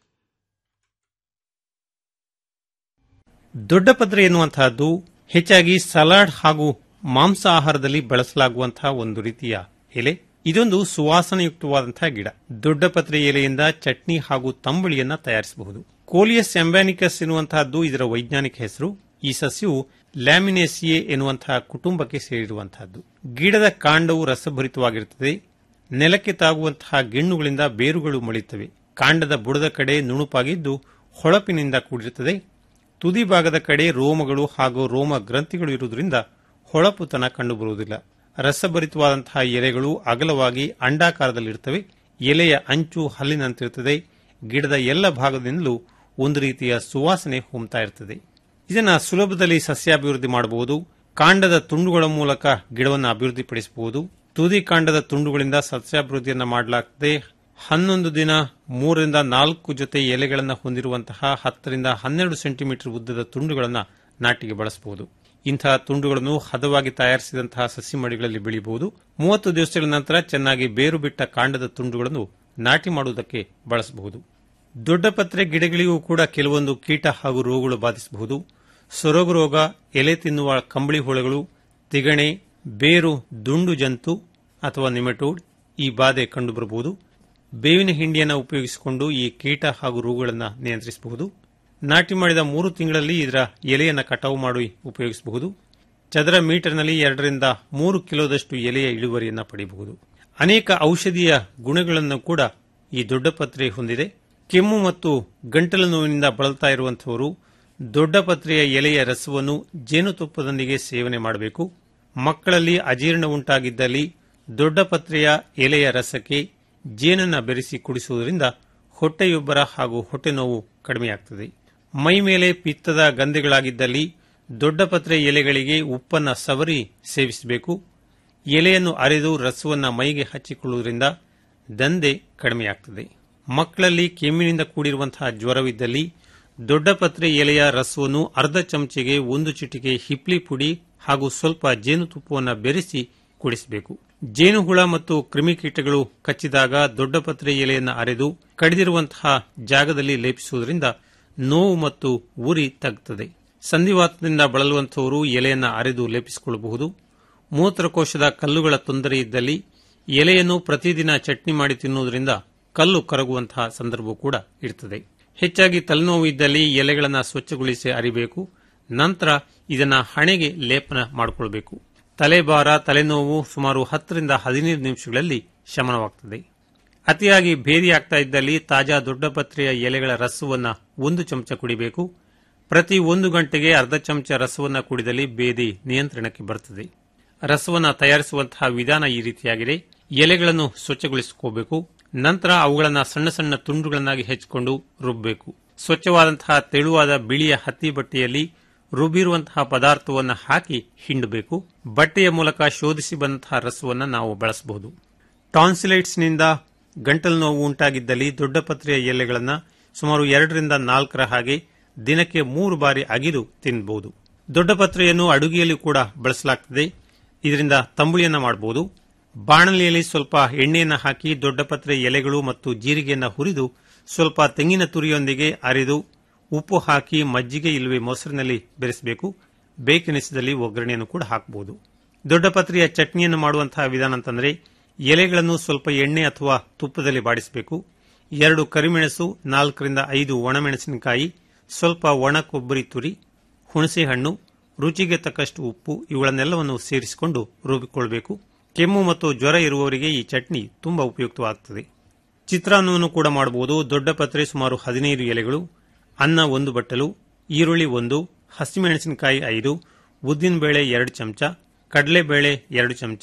ದೊಡ್ಡ ಪತ್ರೆ ಎನ್ನುವಂತಹದ್ದು ಹೆಚ್ಚಾಗಿ ಸಲಾಡ್ ಹಾಗೂ ಮಾಂಸ ಆಹಾರದಲ್ಲಿ ಬಳಸಲಾಗುವಂತಹ ಒಂದು ರೀತಿಯ ಎಲೆ ಇದೊಂದು ಸುವಾಸನೆಯುಕ್ತವಾದಂತಹ ಗಿಡ ದೊಡ್ಡ ಪತ್ರೆ ಎಲೆಯಿಂದ ಚಟ್ನಿ ಹಾಗೂ ತಂಬಳಿಯನ್ನ ತಯಾರಿಸಬಹುದು ಕೋಲಿಯಸ್ ಎಂಬ್ಯಾನಿಕಸ್ ಎನ್ನುವಂತಹದ್ದು ಇದರ ವೈಜ್ಞಾನಿಕ ಹೆಸರು ಈ ಸಸ್ಯವು ಲ್ಯಾಮಿನೇಸಿಯೆ ಎನ್ನುವಂತಹ ಕುಟುಂಬಕ್ಕೆ ಸೇರಿರುವಂತಹದ್ದು ಗಿಡದ ಕಾಂಡವು ರಸಭರಿತವಾಗಿರುತ್ತದೆ ನೆಲಕ್ಕೆ ತಾಗುವಂತಹ ಗಿಣ್ಣುಗಳಿಂದ ಬೇರುಗಳು ಮೊಳೆಯುತ್ತವೆ ಕಾಂಡದ ಬುಡದ ಕಡೆ ನುಣುಪಾಗಿದ್ದು ಹೊಳಪಿನಿಂದ ಕೂಡಿರುತ್ತದೆ ತುದಿ ಭಾಗದ ಕಡೆ ರೋಮಗಳು ಹಾಗೂ ರೋಮ ಗ್ರಂಥಿಗಳು ಇರುವುದರಿಂದ ಹೊಳಪುತನ ಕಂಡುಬರುವುದಿಲ್ಲ ರಸಭರಿತವಾದಂತಹ ಎಲೆಗಳು ಅಗಲವಾಗಿ ಅಂಡಾಕಾರದಲ್ಲಿರುತ್ತವೆ ಎಲೆಯ ಅಂಚು ಹಲ್ಲಿನಂತಿರುತ್ತದೆ ಗಿಡದ ಎಲ್ಲ ಭಾಗದಿಂದಲೂ ಒಂದು ರೀತಿಯ ಸುವಾಸನೆ ಹೊಮ್ತಾ ಇರುತ್ತದೆ ಇದನ್ನು ಸುಲಭದಲ್ಲಿ ಸಸ್ಯಾಭಿವೃದ್ಧಿ ಮಾಡಬಹುದು ಕಾಂಡದ ತುಂಡುಗಳ ಮೂಲಕ ಗಿಡವನ್ನು ಅಭಿವೃದ್ಧಿಪಡಿಸಬಹುದು ತುದಿ ಕಾಂಡದ ತುಂಡುಗಳಿಂದ ಸಸ್ಯಾಭಿವೃದ್ಧಿಯನ್ನು ಮಾಡಲಾಗುತ್ತದೆ ಹನ್ನೊಂದು ದಿನ ಮೂರರಿಂದ ನಾಲ್ಕು ಜೊತೆ ಎಲೆಗಳನ್ನು ಹೊಂದಿರುವಂತಹ ಹತ್ತರಿಂದ ಹನ್ನೆರಡು ಸೆಂಟಿಮೀಟರ್ ಉದ್ದದ ತುಂಡುಗಳನ್ನು ನಾಟಿಗೆ ಬಳಸಬಹುದು ಇಂತಹ ತುಂಡುಗಳನ್ನು ಹದವಾಗಿ ತಯಾರಿಸಿದಂತಹ ಸಸಿ ಮಡಿಗಳಲ್ಲಿ ಬೆಳೆಯಬಹುದು ಮೂವತ್ತು ದಿವಸಗಳ ನಂತರ ಚೆನ್ನಾಗಿ ಬೇರು ಬಿಟ್ಟ ಕಾಂಡದ ತುಂಡುಗಳನ್ನು ನಾಟಿ ಮಾಡುವುದಕ್ಕೆ ಬಳಸಬಹುದು ದೊಡ್ಡ ಪತ್ರೆ ಗಿಡಗಳಿಗೂ ಕೂಡ ಕೆಲವೊಂದು ಕೀಟ ಹಾಗೂ ರೋಗಗಳು ಬಾಧಿಸಬಹುದು ಸೊರಗು ರೋಗ ಎಲೆ ತಿನ್ನುವ ಕಂಬಳಿ ಹುಳಗಳು ತಿಗಣೆ ಬೇರು ದುಂಡು ಜಂತು ಅಥವಾ ನಿಮೆಟೋಡ್ ಈ ಬಾಧೆ ಕಂಡುಬರಬಹುದು ಬೇವಿನ ಹಿಂಡಿಯನ್ನು ಉಪಯೋಗಿಸಿಕೊಂಡು ಈ ಕೀಟ ಹಾಗೂ ರೋಗಗಳನ್ನು ನಿಯಂತ್ರಿಸಬಹುದು ನಾಟಿ ಮಾಡಿದ ಮೂರು ತಿಂಗಳಲ್ಲಿ ಇದರ ಎಲೆಯನ್ನು ಕಟಾವು ಮಾಡಿ ಉಪಯೋಗಿಸಬಹುದು ಚದರ ಮೀಟರ್ನಲ್ಲಿ ಎರಡರಿಂದ ಮೂರು ಕಿಲೋದಷ್ಟು ಎಲೆಯ ಇಳುವರಿಯನ್ನು ಪಡೆಯಬಹುದು ಅನೇಕ ಔಷಧೀಯ ಗುಣಗಳನ್ನು ಕೂಡ ಈ ದೊಡ್ಡ ಪತ್ರೆ ಹೊಂದಿದೆ ಕೆಮ್ಮು ಮತ್ತು ಗಂಟಲು ನೋವಿನಿಂದ ಬಳಲ್ತಾ ಇರುವಂತಹವರು ದೊಡ್ಡ ಪತ್ರೆಯ ಎಲೆಯ ರಸವನ್ನು ಜೇನುತುಪ್ಪದೊಂದಿಗೆ ಸೇವನೆ ಮಾಡಬೇಕು ಮಕ್ಕಳಲ್ಲಿ ಅಜೀರ್ಣ ಉಂಟಾಗಿದ್ದಲ್ಲಿ ದೊಡ್ಡ ಪತ್ರೆಯ ಎಲೆಯ ರಸಕ್ಕೆ ಜೇನನ್ನ ಬೆರೆಸಿ ಕುಡಿಸುವುದರಿಂದ ಹೊಟ್ಟೆಯೊಬ್ಬರ ಹಾಗೂ ಹೊಟ್ಟೆ ನೋವು ಕಡಿಮೆಯಾಗ್ತದೆ ಮೈ ಮೇಲೆ ಪಿತ್ತದ ಗಂಧೆಗಳಾಗಿದ್ದಲ್ಲಿ ದೊಡ್ಡ ಪತ್ರೆ ಎಲೆಗಳಿಗೆ ಉಪ್ಪನ್ನ ಸವರಿ ಸೇವಿಸಬೇಕು ಎಲೆಯನ್ನು ಅರೆದು ರಸವನ್ನು ಮೈಗೆ ಹಚ್ಚಿಕೊಳ್ಳುವುದರಿಂದ ದಂಧೆ ಕಡಿಮೆಯಾಗ್ತದೆ ಮಕ್ಕಳಲ್ಲಿ ಕೆಮ್ಮಿನಿಂದ ಕೂಡಿರುವಂತಹ ಜ್ವರವಿದ್ದಲ್ಲಿ ದೊಡ್ಡ ಪತ್ರೆ ಎಲೆಯ ರಸವನ್ನು ಅರ್ಧ ಚಮಚೆಗೆ ಒಂದು ಚಿಟಿಕೆ ಹಿಪ್ಲಿ ಪುಡಿ ಹಾಗೂ ಸ್ವಲ್ಪ ಜೇನುತುಪ್ಪವನ್ನು ಬೆರೆಸಿ ಕುಡಿಸಬೇಕು ಜೇನುಹುಳ ಮತ್ತು ಕ್ರಿಮಿಕೀಟಗಳು ಕಚ್ಚಿದಾಗ ದೊಡ್ಡ ಪತ್ರೆ ಎಲೆಯನ್ನು ಅರೆದು ಕಡಿದಿರುವಂತಹ ಜಾಗದಲ್ಲಿ ಲೇಪಿಸುವುದರಿಂದ ನೋವು ಮತ್ತು ಉರಿ ತಗ್ಗುತ್ತದೆ ಸಂಧಿವಾತದಿಂದ ಬಳಲುವಂತಹವರು ಎಲೆಯನ್ನು ಅರೆದು ಲೇಪಿಸಿಕೊಳ್ಳಬಹುದು ಮೂತ್ರಕೋಶದ ಕಲ್ಲುಗಳ ತೊಂದರೆ ಇದ್ದಲ್ಲಿ ಎಲೆಯನ್ನು ಪ್ರತಿದಿನ ಚಟ್ನಿ ಮಾಡಿ ತಿನ್ನುವುದರಿಂದ ಕಲ್ಲು ಕರಗುವಂತಹ ಸಂದರ್ಭ ಕೂಡ ಇರ್ತದೆ ಹೆಚ್ಚಾಗಿ ತಲೆನೋವು ಇದ್ದಲ್ಲಿ ಎಲೆಗಳನ್ನು ಸ್ವಚ್ಛಗೊಳಿಸಿ ಅರಿಬೇಕು ನಂತರ ಇದನ್ನ ಹಣೆಗೆ ಲೇಪನ ಮಾಡಿಕೊಳ್ಬೇಕು ತಲೆಭಾರ ತಲೆನೋವು ಸುಮಾರು ಹತ್ತರಿಂದ ಹದಿನೈದು ನಿಮಿಷಗಳಲ್ಲಿ ಶಮನವಾಗ್ತದೆ ಅತಿಯಾಗಿ ಭೇದಿಯಾಗ್ತಾ ಇದ್ದಲ್ಲಿ ತಾಜಾ ದೊಡ್ಡ ಪತ್ರೆಯ ಎಲೆಗಳ ರಸವನ್ನ ಒಂದು ಚಮಚ ಕುಡಿಬೇಕು ಪ್ರತಿ ಒಂದು ಗಂಟೆಗೆ ಅರ್ಧ ಚಮಚ ರಸವನ್ನ ಕುಡಿದಲ್ಲಿ ಬೇದಿ ನಿಯಂತ್ರಣಕ್ಕೆ ಬರುತ್ತದೆ ರಸವನ್ನ ತಯಾರಿಸುವಂತಹ ವಿಧಾನ ಈ ರೀತಿಯಾಗಿದೆ ಎಲೆಗಳನ್ನು ಸ್ವಚ್ಛಗೊಳಿಸಿಕೋಬೇಕು ನಂತರ ಅವುಗಳನ್ನು ಸಣ್ಣ ಸಣ್ಣ ತುಂಡುಗಳನ್ನಾಗಿ ಹೆಚ್ಚಿಕೊಂಡು ರುಬ್ಬಬೇಕು ಸ್ವಚ್ಛವಾದಂತಹ ತೆಳುವಾದ ಬಿಳಿಯ ಹತ್ತಿ ಬಟ್ಟೆಯಲ್ಲಿ ರುಬ್ಬಿರುವಂತಹ ಪದಾರ್ಥವನ್ನು ಹಾಕಿ ಹಿಂಡಬೇಕು ಬಟ್ಟೆಯ ಮೂಲಕ ಶೋಧಿಸಿ ಬಂದಂತಹ ರಸವನ್ನು ನಾವು ಬಳಸಬಹುದು ಟಾನ್ಸಿಲೈಟ್ಸ್ನಿಂದ ಗಂಟಲು ನೋವು ಉಂಟಾಗಿದ್ದಲ್ಲಿ ದೊಡ್ಡ ಪತ್ರೆಯ ಎಲೆಗಳನ್ನು ಸುಮಾರು ಎರಡರಿಂದ ನಾಲ್ಕರ ಹಾಗೆ ದಿನಕ್ಕೆ ಮೂರು ಬಾರಿ ಅಗಿದು ತಿನ್ನಬಹುದು ದೊಡ್ಡ ಪತ್ರೆಯನ್ನು ಅಡುಗೆಯಲ್ಲಿ ಕೂಡ ಬಳಸಲಾಗುತ್ತದೆ ಇದರಿಂದ ತಂಬುಳಿಯನ್ನ ಮಾಡಬಹುದು ಬಾಣಲಿಯಲ್ಲಿ ಸ್ವಲ್ಪ ಎಣ್ಣೆಯನ್ನು ಹಾಕಿ ದೊಡ್ಡ ಪತ್ರೆ ಎಲೆಗಳು ಮತ್ತು ಜೀರಿಗೆಯನ್ನು ಹುರಿದು ಸ್ವಲ್ಪ ತೆಂಗಿನ ತುರಿಯೊಂದಿಗೆ ಅರೆದು ಉಪ್ಪು ಹಾಕಿ ಮಜ್ಜಿಗೆ ಇಲ್ಲವೇ ಮೊಸರಿನಲ್ಲಿ ಬೆರೆಸಬೇಕು ಬೇಕೆನಿಸಿದಲ್ಲಿ ಒಗ್ಗರಣೆಯನ್ನು ಕೂಡ ಹಾಕಬಹುದು ದೊಡ್ಡ ಪತ್ರೆಯ ಚಟ್ನಿಯನ್ನು ಮಾಡುವಂತಹ ವಿಧಾನ ಅಂತಂದ್ರೆ ಎಲೆಗಳನ್ನು ಸ್ವಲ್ಪ ಎಣ್ಣೆ ಅಥವಾ ತುಪ್ಪದಲ್ಲಿ ಬಾಡಿಸಬೇಕು ಎರಡು ಕರಿಮೆಣಸು ನಾಲ್ಕರಿಂದ ಐದು ಒಣಮೆಣಸಿನಕಾಯಿ ಸ್ವಲ್ಪ ಒಣ ಕೊಬ್ಬರಿ ತುರಿ ಹುಣಸೆಹಣ್ಣು ರುಚಿಗೆ ತಕ್ಕಷ್ಟು ಉಪ್ಪು ಇವುಗಳನ್ನೆಲ್ಲವನ್ನು ಸೇರಿಸಿಕೊಂಡು ರುಬ್ಬಿಕೊಳ್ಳಬೇಕು ಕೆಮ್ಮು ಮತ್ತು ಜ್ವರ ಇರುವವರಿಗೆ ಈ ಚಟ್ನಿ ತುಂಬಾ ಉಪಯುಕ್ತವಾಗುತ್ತದೆ ಚಿತ್ರಾನ್ನವನ್ನು ಕೂಡ ಮಾಡಬಹುದು ದೊಡ್ಡ ಪತ್ರೆ ಸುಮಾರು ಹದಿನೈದು ಎಲೆಗಳು ಅನ್ನ ಒಂದು ಬಟ್ಟಲು ಈರುಳ್ಳಿ ಒಂದು ಹಸಿಮೆಣಸಿನಕಾಯಿ ಐದು ಉದ್ದಿನಬೇಳೆ ಎರಡು ಚಮಚ ಕಡಲೆಬೇಳೆ ಎರಡು ಚಮಚ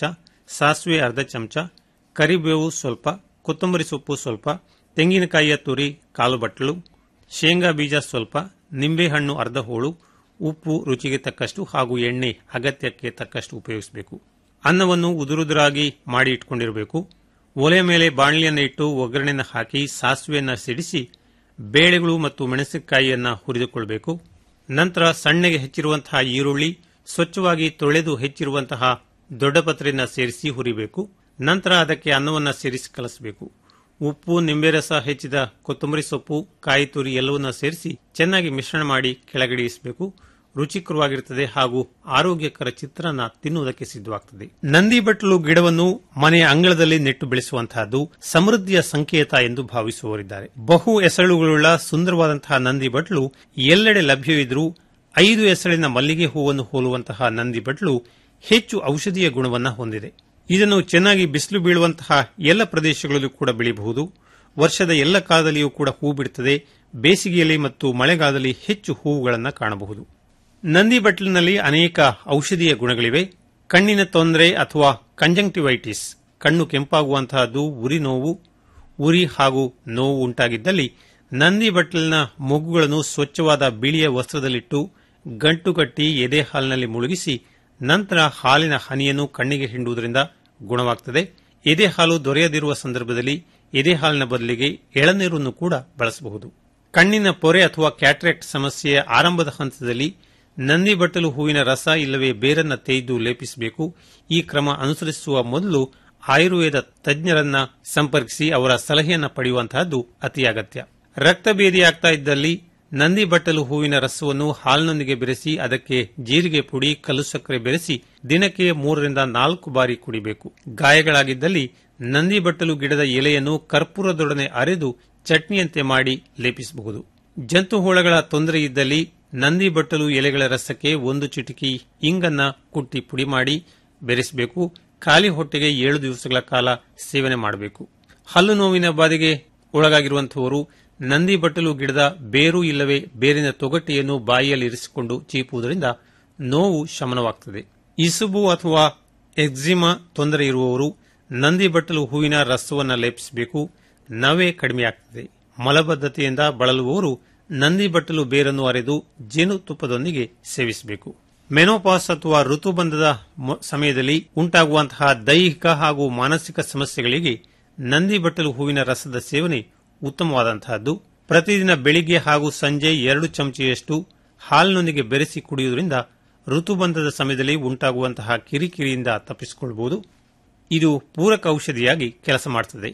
ಸಾಸಿವೆ ಅರ್ಧ ಚಮಚ ಕರಿಬೇವು ಸ್ವಲ್ಪ ಕೊತ್ತಂಬರಿ ಸೊಪ್ಪು ಸ್ವಲ್ಪ ತೆಂಗಿನಕಾಯಿಯ ತುರಿ ಕಾಲು ಬಟ್ಟಲು ಶೇಂಗಾ ಬೀಜ ಸ್ವಲ್ಪ ನಿಂಬೆಹಣ್ಣು ಅರ್ಧ ಹೋಳು ಉಪ್ಪು ರುಚಿಗೆ ತಕ್ಕಷ್ಟು ಹಾಗೂ ಎಣ್ಣೆ ಅಗತ್ಯಕ್ಕೆ ತಕ್ಕಷ್ಟು ಉಪಯೋಗಿಸಬೇಕು ಅನ್ನವನ್ನು ಉದುರುದುರಾಗಿ ಮಾಡಿ ಇಟ್ಕೊಂಡಿರಬೇಕು ಒಲೆ ಮೇಲೆ ಬಾಣಲಿಯನ್ನು ಇಟ್ಟು ಒಗ್ಗರಣೆಯನ್ನು ಹಾಕಿ ಸಾಸಿವೆಯನ್ನು ಸಿಡಿಸಿ ಬೇಳೆಗಳು ಮತ್ತು ಮೆಣಸಿನಕಾಯಿಯನ್ನು ಹುರಿದುಕೊಳ್ಬೇಕು ನಂತರ ಸಣ್ಣಗೆ ಹೆಚ್ಚಿರುವಂತಹ ಈರುಳ್ಳಿ ಸ್ವಚ್ಛವಾಗಿ ತೊಳೆದು ಹೆಚ್ಚಿರುವಂತಹ ದೊಡ್ಡ ಪತ್ರೆಯನ್ನು ಸೇರಿಸಿ ಹುರಿಬೇಕು ನಂತರ ಅದಕ್ಕೆ ಅನ್ನವನ್ನು ಸೇರಿಸಿ ಕಲಸಬೇಕು ಉಪ್ಪು ನಿಂಬೆರಸ ಹೆಚ್ಚಿದ ಕೊತ್ತಂಬರಿ ಸೊಪ್ಪು ಕಾಯಿ ತುರಿ ಎಲ್ಲವನ್ನ ಸೇರಿಸಿ ಚೆನ್ನಾಗಿ ಮಿಶ್ರಣ ಮಾಡಿ ಕೆಳಗಿಳಿಸಬೇಕು ರುಚಿಕರವಾಗಿರುತ್ತದೆ ಹಾಗೂ ಆರೋಗ್ಯಕರ ಚಿತ್ರಾನ್ನ ತಿನ್ನುವುದಕ್ಕೆ ಸಿದ್ಧವಾಗುತ್ತದೆ ನಂದಿ ಬಟ್ಟಲು ಗಿಡವನ್ನು ಮನೆಯ ಅಂಗಳದಲ್ಲಿ ನೆಟ್ಟು ಬೆಳೆಸುವಂತಹದ್ದು ಸಮೃದ್ಧಿಯ ಸಂಕೇತ ಎಂದು ಭಾವಿಸುವವರಿದ್ದಾರೆ ಬಹು ಎಸಳುಗಳುಳ್ಳ ಸುಂದರವಾದಂತಹ ನಂದಿ ಬಟ್ಲು ಎಲ್ಲೆಡೆ ಲಭ್ಯವಿದ್ರೂ ಐದು ಎಸಳಿನ ಮಲ್ಲಿಗೆ ಹೂವನ್ನು ಹೋಲುವಂತಹ ನಂದಿ ಬಟ್ಲು ಹೆಚ್ಚು ಔಷಧೀಯ ಗುಣವನ್ನು ಹೊಂದಿದೆ ಇದನ್ನು ಚೆನ್ನಾಗಿ ಬಿಸಿಲು ಬೀಳುವಂತಹ ಎಲ್ಲ ಪ್ರದೇಶಗಳಲ್ಲೂ ಕೂಡ ಬೆಳೆಯಬಹುದು ವರ್ಷದ ಎಲ್ಲ ಕಾಲದಲ್ಲಿಯೂ ಕೂಡ ಹೂ ಬಿಡುತ್ತದೆ ಬೇಸಿಗೆಯಲ್ಲಿ ಮತ್ತು ಮಳೆಗಾಲದಲ್ಲಿ ಹೆಚ್ಚು ಹೂವುಗಳನ್ನು ಕಾಣಬಹುದು ನಂದಿ ಬಟ್ಲಿನಲ್ಲಿ ಅನೇಕ ಔಷಧೀಯ ಗುಣಗಳಿವೆ ಕಣ್ಣಿನ ತೊಂದರೆ ಅಥವಾ ಕಂಜಂಕ್ಟಿವೈಟಿಸ್ ಕಣ್ಣು ಕೆಂಪಾಗುವಂತಹದ್ದು ಉರಿ ನೋವು ಉರಿ ಹಾಗೂ ನೋವು ಉಂಟಾಗಿದ್ದಲ್ಲಿ ನಂದಿ ಬಟ್ಲಿನ ಮೊಗ್ಗುಗಳನ್ನು ಸ್ವಚ್ಛವಾದ ಬಿಳಿಯ ವಸ್ತ್ರದಲ್ಲಿಟ್ಟು ಗಂಟು ಕಟ್ಟಿ ಎದೆ ಹಾಲಿನಲ್ಲಿ ಮುಳುಗಿಸಿ ನಂತರ ಹಾಲಿನ ಹನಿಯನ್ನು ಕಣ್ಣಿಗೆ ಹಿಂಡುವುದರಿಂದ ಗುಣವಾಗುತ್ತದೆ ಎದೆ ಹಾಲು ದೊರೆಯದಿರುವ ಸಂದರ್ಭದಲ್ಲಿ ಎದೆ ಹಾಲಿನ ಬದಲಿಗೆ ಎಳನೀರನ್ನು ಕೂಡ ಬಳಸಬಹುದು ಕಣ್ಣಿನ ಪೊರೆ ಅಥವಾ ಕ್ಯಾಟ್ರಾಕ್ಟ್ ಸಮಸ್ಯೆಯ ಆರಂಭದ ಹಂತದಲ್ಲಿ ನಂದಿ ಬಟ್ಟಲು ಹೂವಿನ ರಸ ಇಲ್ಲವೇ ಬೇರನ್ನ ತೆಗೆದು ಲೇಪಿಸಬೇಕು ಈ ಕ್ರಮ ಅನುಸರಿಸುವ ಮೊದಲು ಆಯುರ್ವೇದ ತಜ್ಞರನ್ನ ಸಂಪರ್ಕಿಸಿ ಅವರ ಸಲಹೆಯನ್ನು ಪಡೆಯುವಂತಹದ್ದು ಅತಿ ಅಗತ್ಯ ರಕ್ತಭೇದಿಯಾಗ್ತಾ ಇದ್ದಲ್ಲಿ ನಂದಿ ಬಟ್ಟಲು ಹೂವಿನ ರಸವನ್ನು ಹಾಲಿನೊಂದಿಗೆ ಬೆರೆಸಿ ಅದಕ್ಕೆ ಜೀರಿಗೆ ಪುಡಿ ಕಲ್ಲು ಸಕ್ಕರೆ ಬೆರೆಸಿ ದಿನಕ್ಕೆ ಮೂರರಿಂದ ನಾಲ್ಕು ಬಾರಿ ಕುಡಿಬೇಕು ಗಾಯಗಳಾಗಿದ್ದಲ್ಲಿ ನಂದಿ ಬಟ್ಟಲು ಗಿಡದ ಎಲೆಯನ್ನು ಕರ್ಪೂರದೊಡನೆ ಅರೆದು ಚಟ್ನಿಯಂತೆ ಮಾಡಿ ಲೇಪಿಸಬಹುದು ಜಂತು ಹುಳಗಳ ತೊಂದರೆ ಇದ್ದಲ್ಲಿ ನಂದಿ ಬಟ್ಟಲು ಎಲೆಗಳ ರಸಕ್ಕೆ ಒಂದು ಚಿಟಿಕಿ ಇಂಗನ್ನ ಕುಟ್ಟಿ ಪುಡಿ ಮಾಡಿ ಬೆರೆಸಬೇಕು ಖಾಲಿ ಹೊಟ್ಟೆಗೆ ಏಳು ದಿವಸಗಳ ಕಾಲ ಸೇವನೆ ಮಾಡಬೇಕು ಹಲ್ಲು ನೋವಿನ ಬಾಧೆಗೆ ಒಳಗಾಗಿರುವಂತಹವರು ನಂದಿ ಬಟ್ಟಲು ಗಿಡದ ಬೇರು ಇಲ್ಲವೇ ಬೇರಿನ ತೊಗಟೆಯನ್ನು ಬಾಯಿಯಲ್ಲಿ ಇರಿಸಿಕೊಂಡು ಚೀಪುವುದರಿಂದ ನೋವು ಶಮನವಾಗುತ್ತದೆ ಇಸುಬು ಅಥವಾ ಎಕ್ಸಿಮಾ ತೊಂದರೆ ಇರುವವರು ನಂದಿ ಬಟ್ಟಲು ಹೂವಿನ ರಸವನ್ನು ಲೇಪಿಸಬೇಕು ನವೆ ಕಡಿಮೆಯಾಗುತ್ತದೆ ಮಲಬದ್ಧತೆಯಿಂದ ಬಳಲುವವರು ನಂದಿ ಬಟ್ಟಲು ಬೇರನ್ನು ಅರೆದು ಜೇನುತುಪ್ಪದೊಂದಿಗೆ ಸೇವಿಸಬೇಕು ಮೆನೋಪಾಸ್ ಅಥವಾ ಋತುಬಂಧದ ಮ- ಸಮಯದಲ್ಲಿ ಉಂಟಾಗುವಂತಹ ದೈಹಿಕ ಹಾಗೂ ಮಾನಸಿಕ ಸಮಸ್ಯೆಗಳಿಗೆ ನಂದಿ ಬಟ್ಟಲು ಹೂವಿನ ರಸದ ಸೇವನೆ ಉತ್ತಮವಾದಂತಹದ್ದು ಪ್ರತಿದಿನ ಬೆಳಿಗ್ಗೆ ಹಾಗೂ ಸಂಜೆ ಎರಡು ಚಮಚೆಯಷ್ಟು ಹಾಲಿನೊಂದಿಗೆ ಬೆರೆಸಿ ಕುಡಿಯುವುದರಿಂದ ಋತುಬಂಧದ ಸಮಯದಲ್ಲಿ ಉಂಟಾಗುವಂತಹ ಕಿರಿಕಿರಿಯಿಂದ ತಪ್ಪಿಸಿಕೊಳ್ಳಬಹುದು ಇದು ಪೂರಕ ಔಷಧಿಯಾಗಿ ಕೆಲಸ ಮಾಡುತ್ತದೆ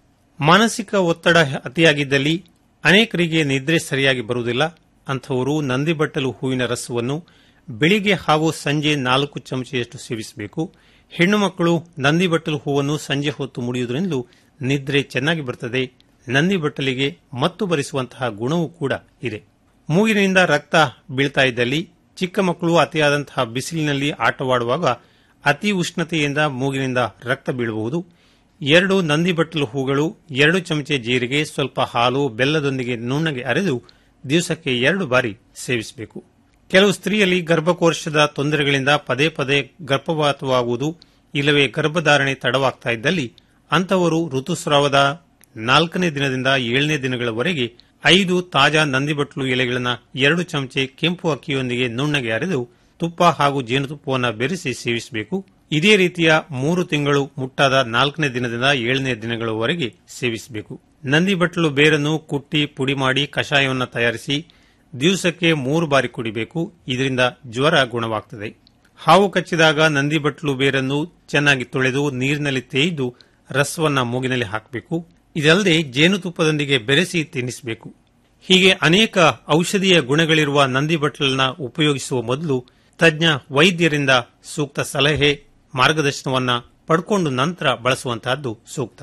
ಮಾನಸಿಕ ಒತ್ತಡ ಅತಿಯಾಗಿದ್ದಲ್ಲಿ ಅನೇಕರಿಗೆ ನಿದ್ರೆ ಸರಿಯಾಗಿ ಬರುವುದಿಲ್ಲ ಅಂಥವರು ನಂದಿಬಟ್ಟಲು ಹೂವಿನ ರಸವನ್ನು ಬೆಳಿಗ್ಗೆ ಹಾಗೂ ಸಂಜೆ ನಾಲ್ಕು ಚಮಚೆಯಷ್ಟು ಸೇವಿಸಬೇಕು ಹೆಣ್ಣು ಮಕ್ಕಳು ನಂದಿಬಟ್ಟಲು ಹೂವನ್ನು ಸಂಜೆ ಹೊತ್ತು ಮುಡಿಯುವುದರಿಂದಲೂ ನಿದ್ರೆ ಚೆನ್ನಾಗಿ ಬರುತ್ತದೆ ನಂದಿಬಟ್ಟಲಿಗೆ ಮತ್ತು ಬರಿಸುವಂತಹ ಗುಣವೂ ಕೂಡ ಇದೆ ಮೂಗಿನಿಂದ ರಕ್ತ ಬೀಳ್ತಾ ಇದ್ದಲ್ಲಿ ಚಿಕ್ಕ ಮಕ್ಕಳು ಅತಿಯಾದಂತಹ ಬಿಸಿಲಿನಲ್ಲಿ ಆಟವಾಡುವಾಗ ಅತಿ ಉಷ್ಣತೆಯಿಂದ ಮೂಗಿನಿಂದ ರಕ್ತ ಬೀಳಬಹುದು ಎರಡು ನಂದಿ ಬಟ್ಟಲು ಹೂಗಳು ಎರಡು ಚಮಚೆ ಜೀರಿಗೆ ಸ್ವಲ್ಪ ಹಾಲು ಬೆಲ್ಲದೊಂದಿಗೆ ನುಣ್ಣಗೆ ಅರೆದು ದಿವಸಕ್ಕೆ ಎರಡು ಬಾರಿ ಸೇವಿಸಬೇಕು ಕೆಲವು ಸ್ತ್ರೀಯಲ್ಲಿ ಗರ್ಭಕೋಶದ ತೊಂದರೆಗಳಿಂದ ಪದೇ ಪದೇ ಗರ್ಭಪಾತವಾಗುವುದು ಇಲ್ಲವೇ ಗರ್ಭಧಾರಣೆ ತಡವಾಗ್ತಾ ಇದ್ದಲ್ಲಿ ಅಂತವರು ಋತುಸ್ರಾವದ ನಾಲ್ಕನೇ ದಿನದಿಂದ ಏಳನೇ ದಿನಗಳವರೆಗೆ ಐದು ತಾಜಾ ನಂದಿಬಟ್ಲು ಎಲೆಗಳನ್ನು ಎರಡು ಚಮಚೆ ಕೆಂಪು ಅಕ್ಕಿಯೊಂದಿಗೆ ನುಣ್ಣಗೆ ಅರೆದು ತುಪ್ಪ ಹಾಗೂ ಜೇನುತುಪ್ಪವನ್ನು ಬೆರೆಸಿ ಸೇವಿಸಬೇಕು ಇದೇ ರೀತಿಯ ಮೂರು ತಿಂಗಳು ಮುಟ್ಟಾದ ನಾಲ್ಕನೇ ದಿನದಿಂದ ಏಳನೇ ದಿನಗಳವರೆಗೆ ಸೇವಿಸಬೇಕು ನಂದಿಬಟ್ಲು ಬೇರನ್ನು ಕುಟ್ಟಿ ಪುಡಿ ಮಾಡಿ ಕಷಾಯವನ್ನು ತಯಾರಿಸಿ ದಿವಸಕ್ಕೆ ಮೂರು ಬಾರಿ ಕುಡಿಬೇಕು ಇದರಿಂದ ಜ್ವರ ಗುಣವಾಗುತ್ತದೆ ಹಾವು ಕಚ್ಚಿದಾಗ ನಂದಿಬಟ್ಲು ಬೇರನ್ನು ಚೆನ್ನಾಗಿ ತೊಳೆದು ನೀರಿನಲ್ಲಿ ತೇಯ್ದು ರಸವನ್ನ ಮೂಗಿನಲ್ಲಿ ಹಾಕಬೇಕು ಇದಲ್ಲದೆ ಜೇನುತುಪ್ಪದೊಂದಿಗೆ ಬೆರೆಸಿ ತಿನ್ನಿಸಬೇಕು ಹೀಗೆ ಅನೇಕ ಔಷಧೀಯ ಗುಣಗಳಿರುವ ನಂದಿಬಟ್ಲನ್ನ ಉಪಯೋಗಿಸುವ ಮೊದಲು ತಜ್ಞ ವೈದ್ಯರಿಂದ ಸೂಕ್ತ ಸಲಹೆ ಮಾರ್ಗದರ್ಶನವನ್ನ ಪಡ್ಕೊಂಡು ನಂತರ ಬಳಸುವಂತಹದ್ದು ಸೂಕ್ತ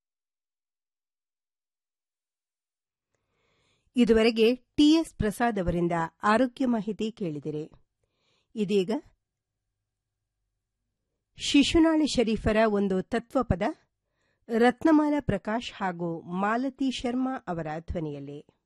ಇದುವರೆಗೆ ಟಿಎಸ್ ಪ್ರಸಾದ್ ಅವರಿಂದ ಆರೋಗ್ಯ ಮಾಹಿತಿ ಕೇಳಿದಿರಿ ಇದೀಗ ಶಿಶುನಾಳಿ ಶರೀಫರ ಒಂದು ತತ್ವಪದ ರತ್ನಮಾಲಾ ಪ್ರಕಾಶ್ ಹಾಗೂ ಮಾಲತಿ ಶರ್ಮಾ ಅವರ ಧ್ವನಿಯಲ್ಲಿ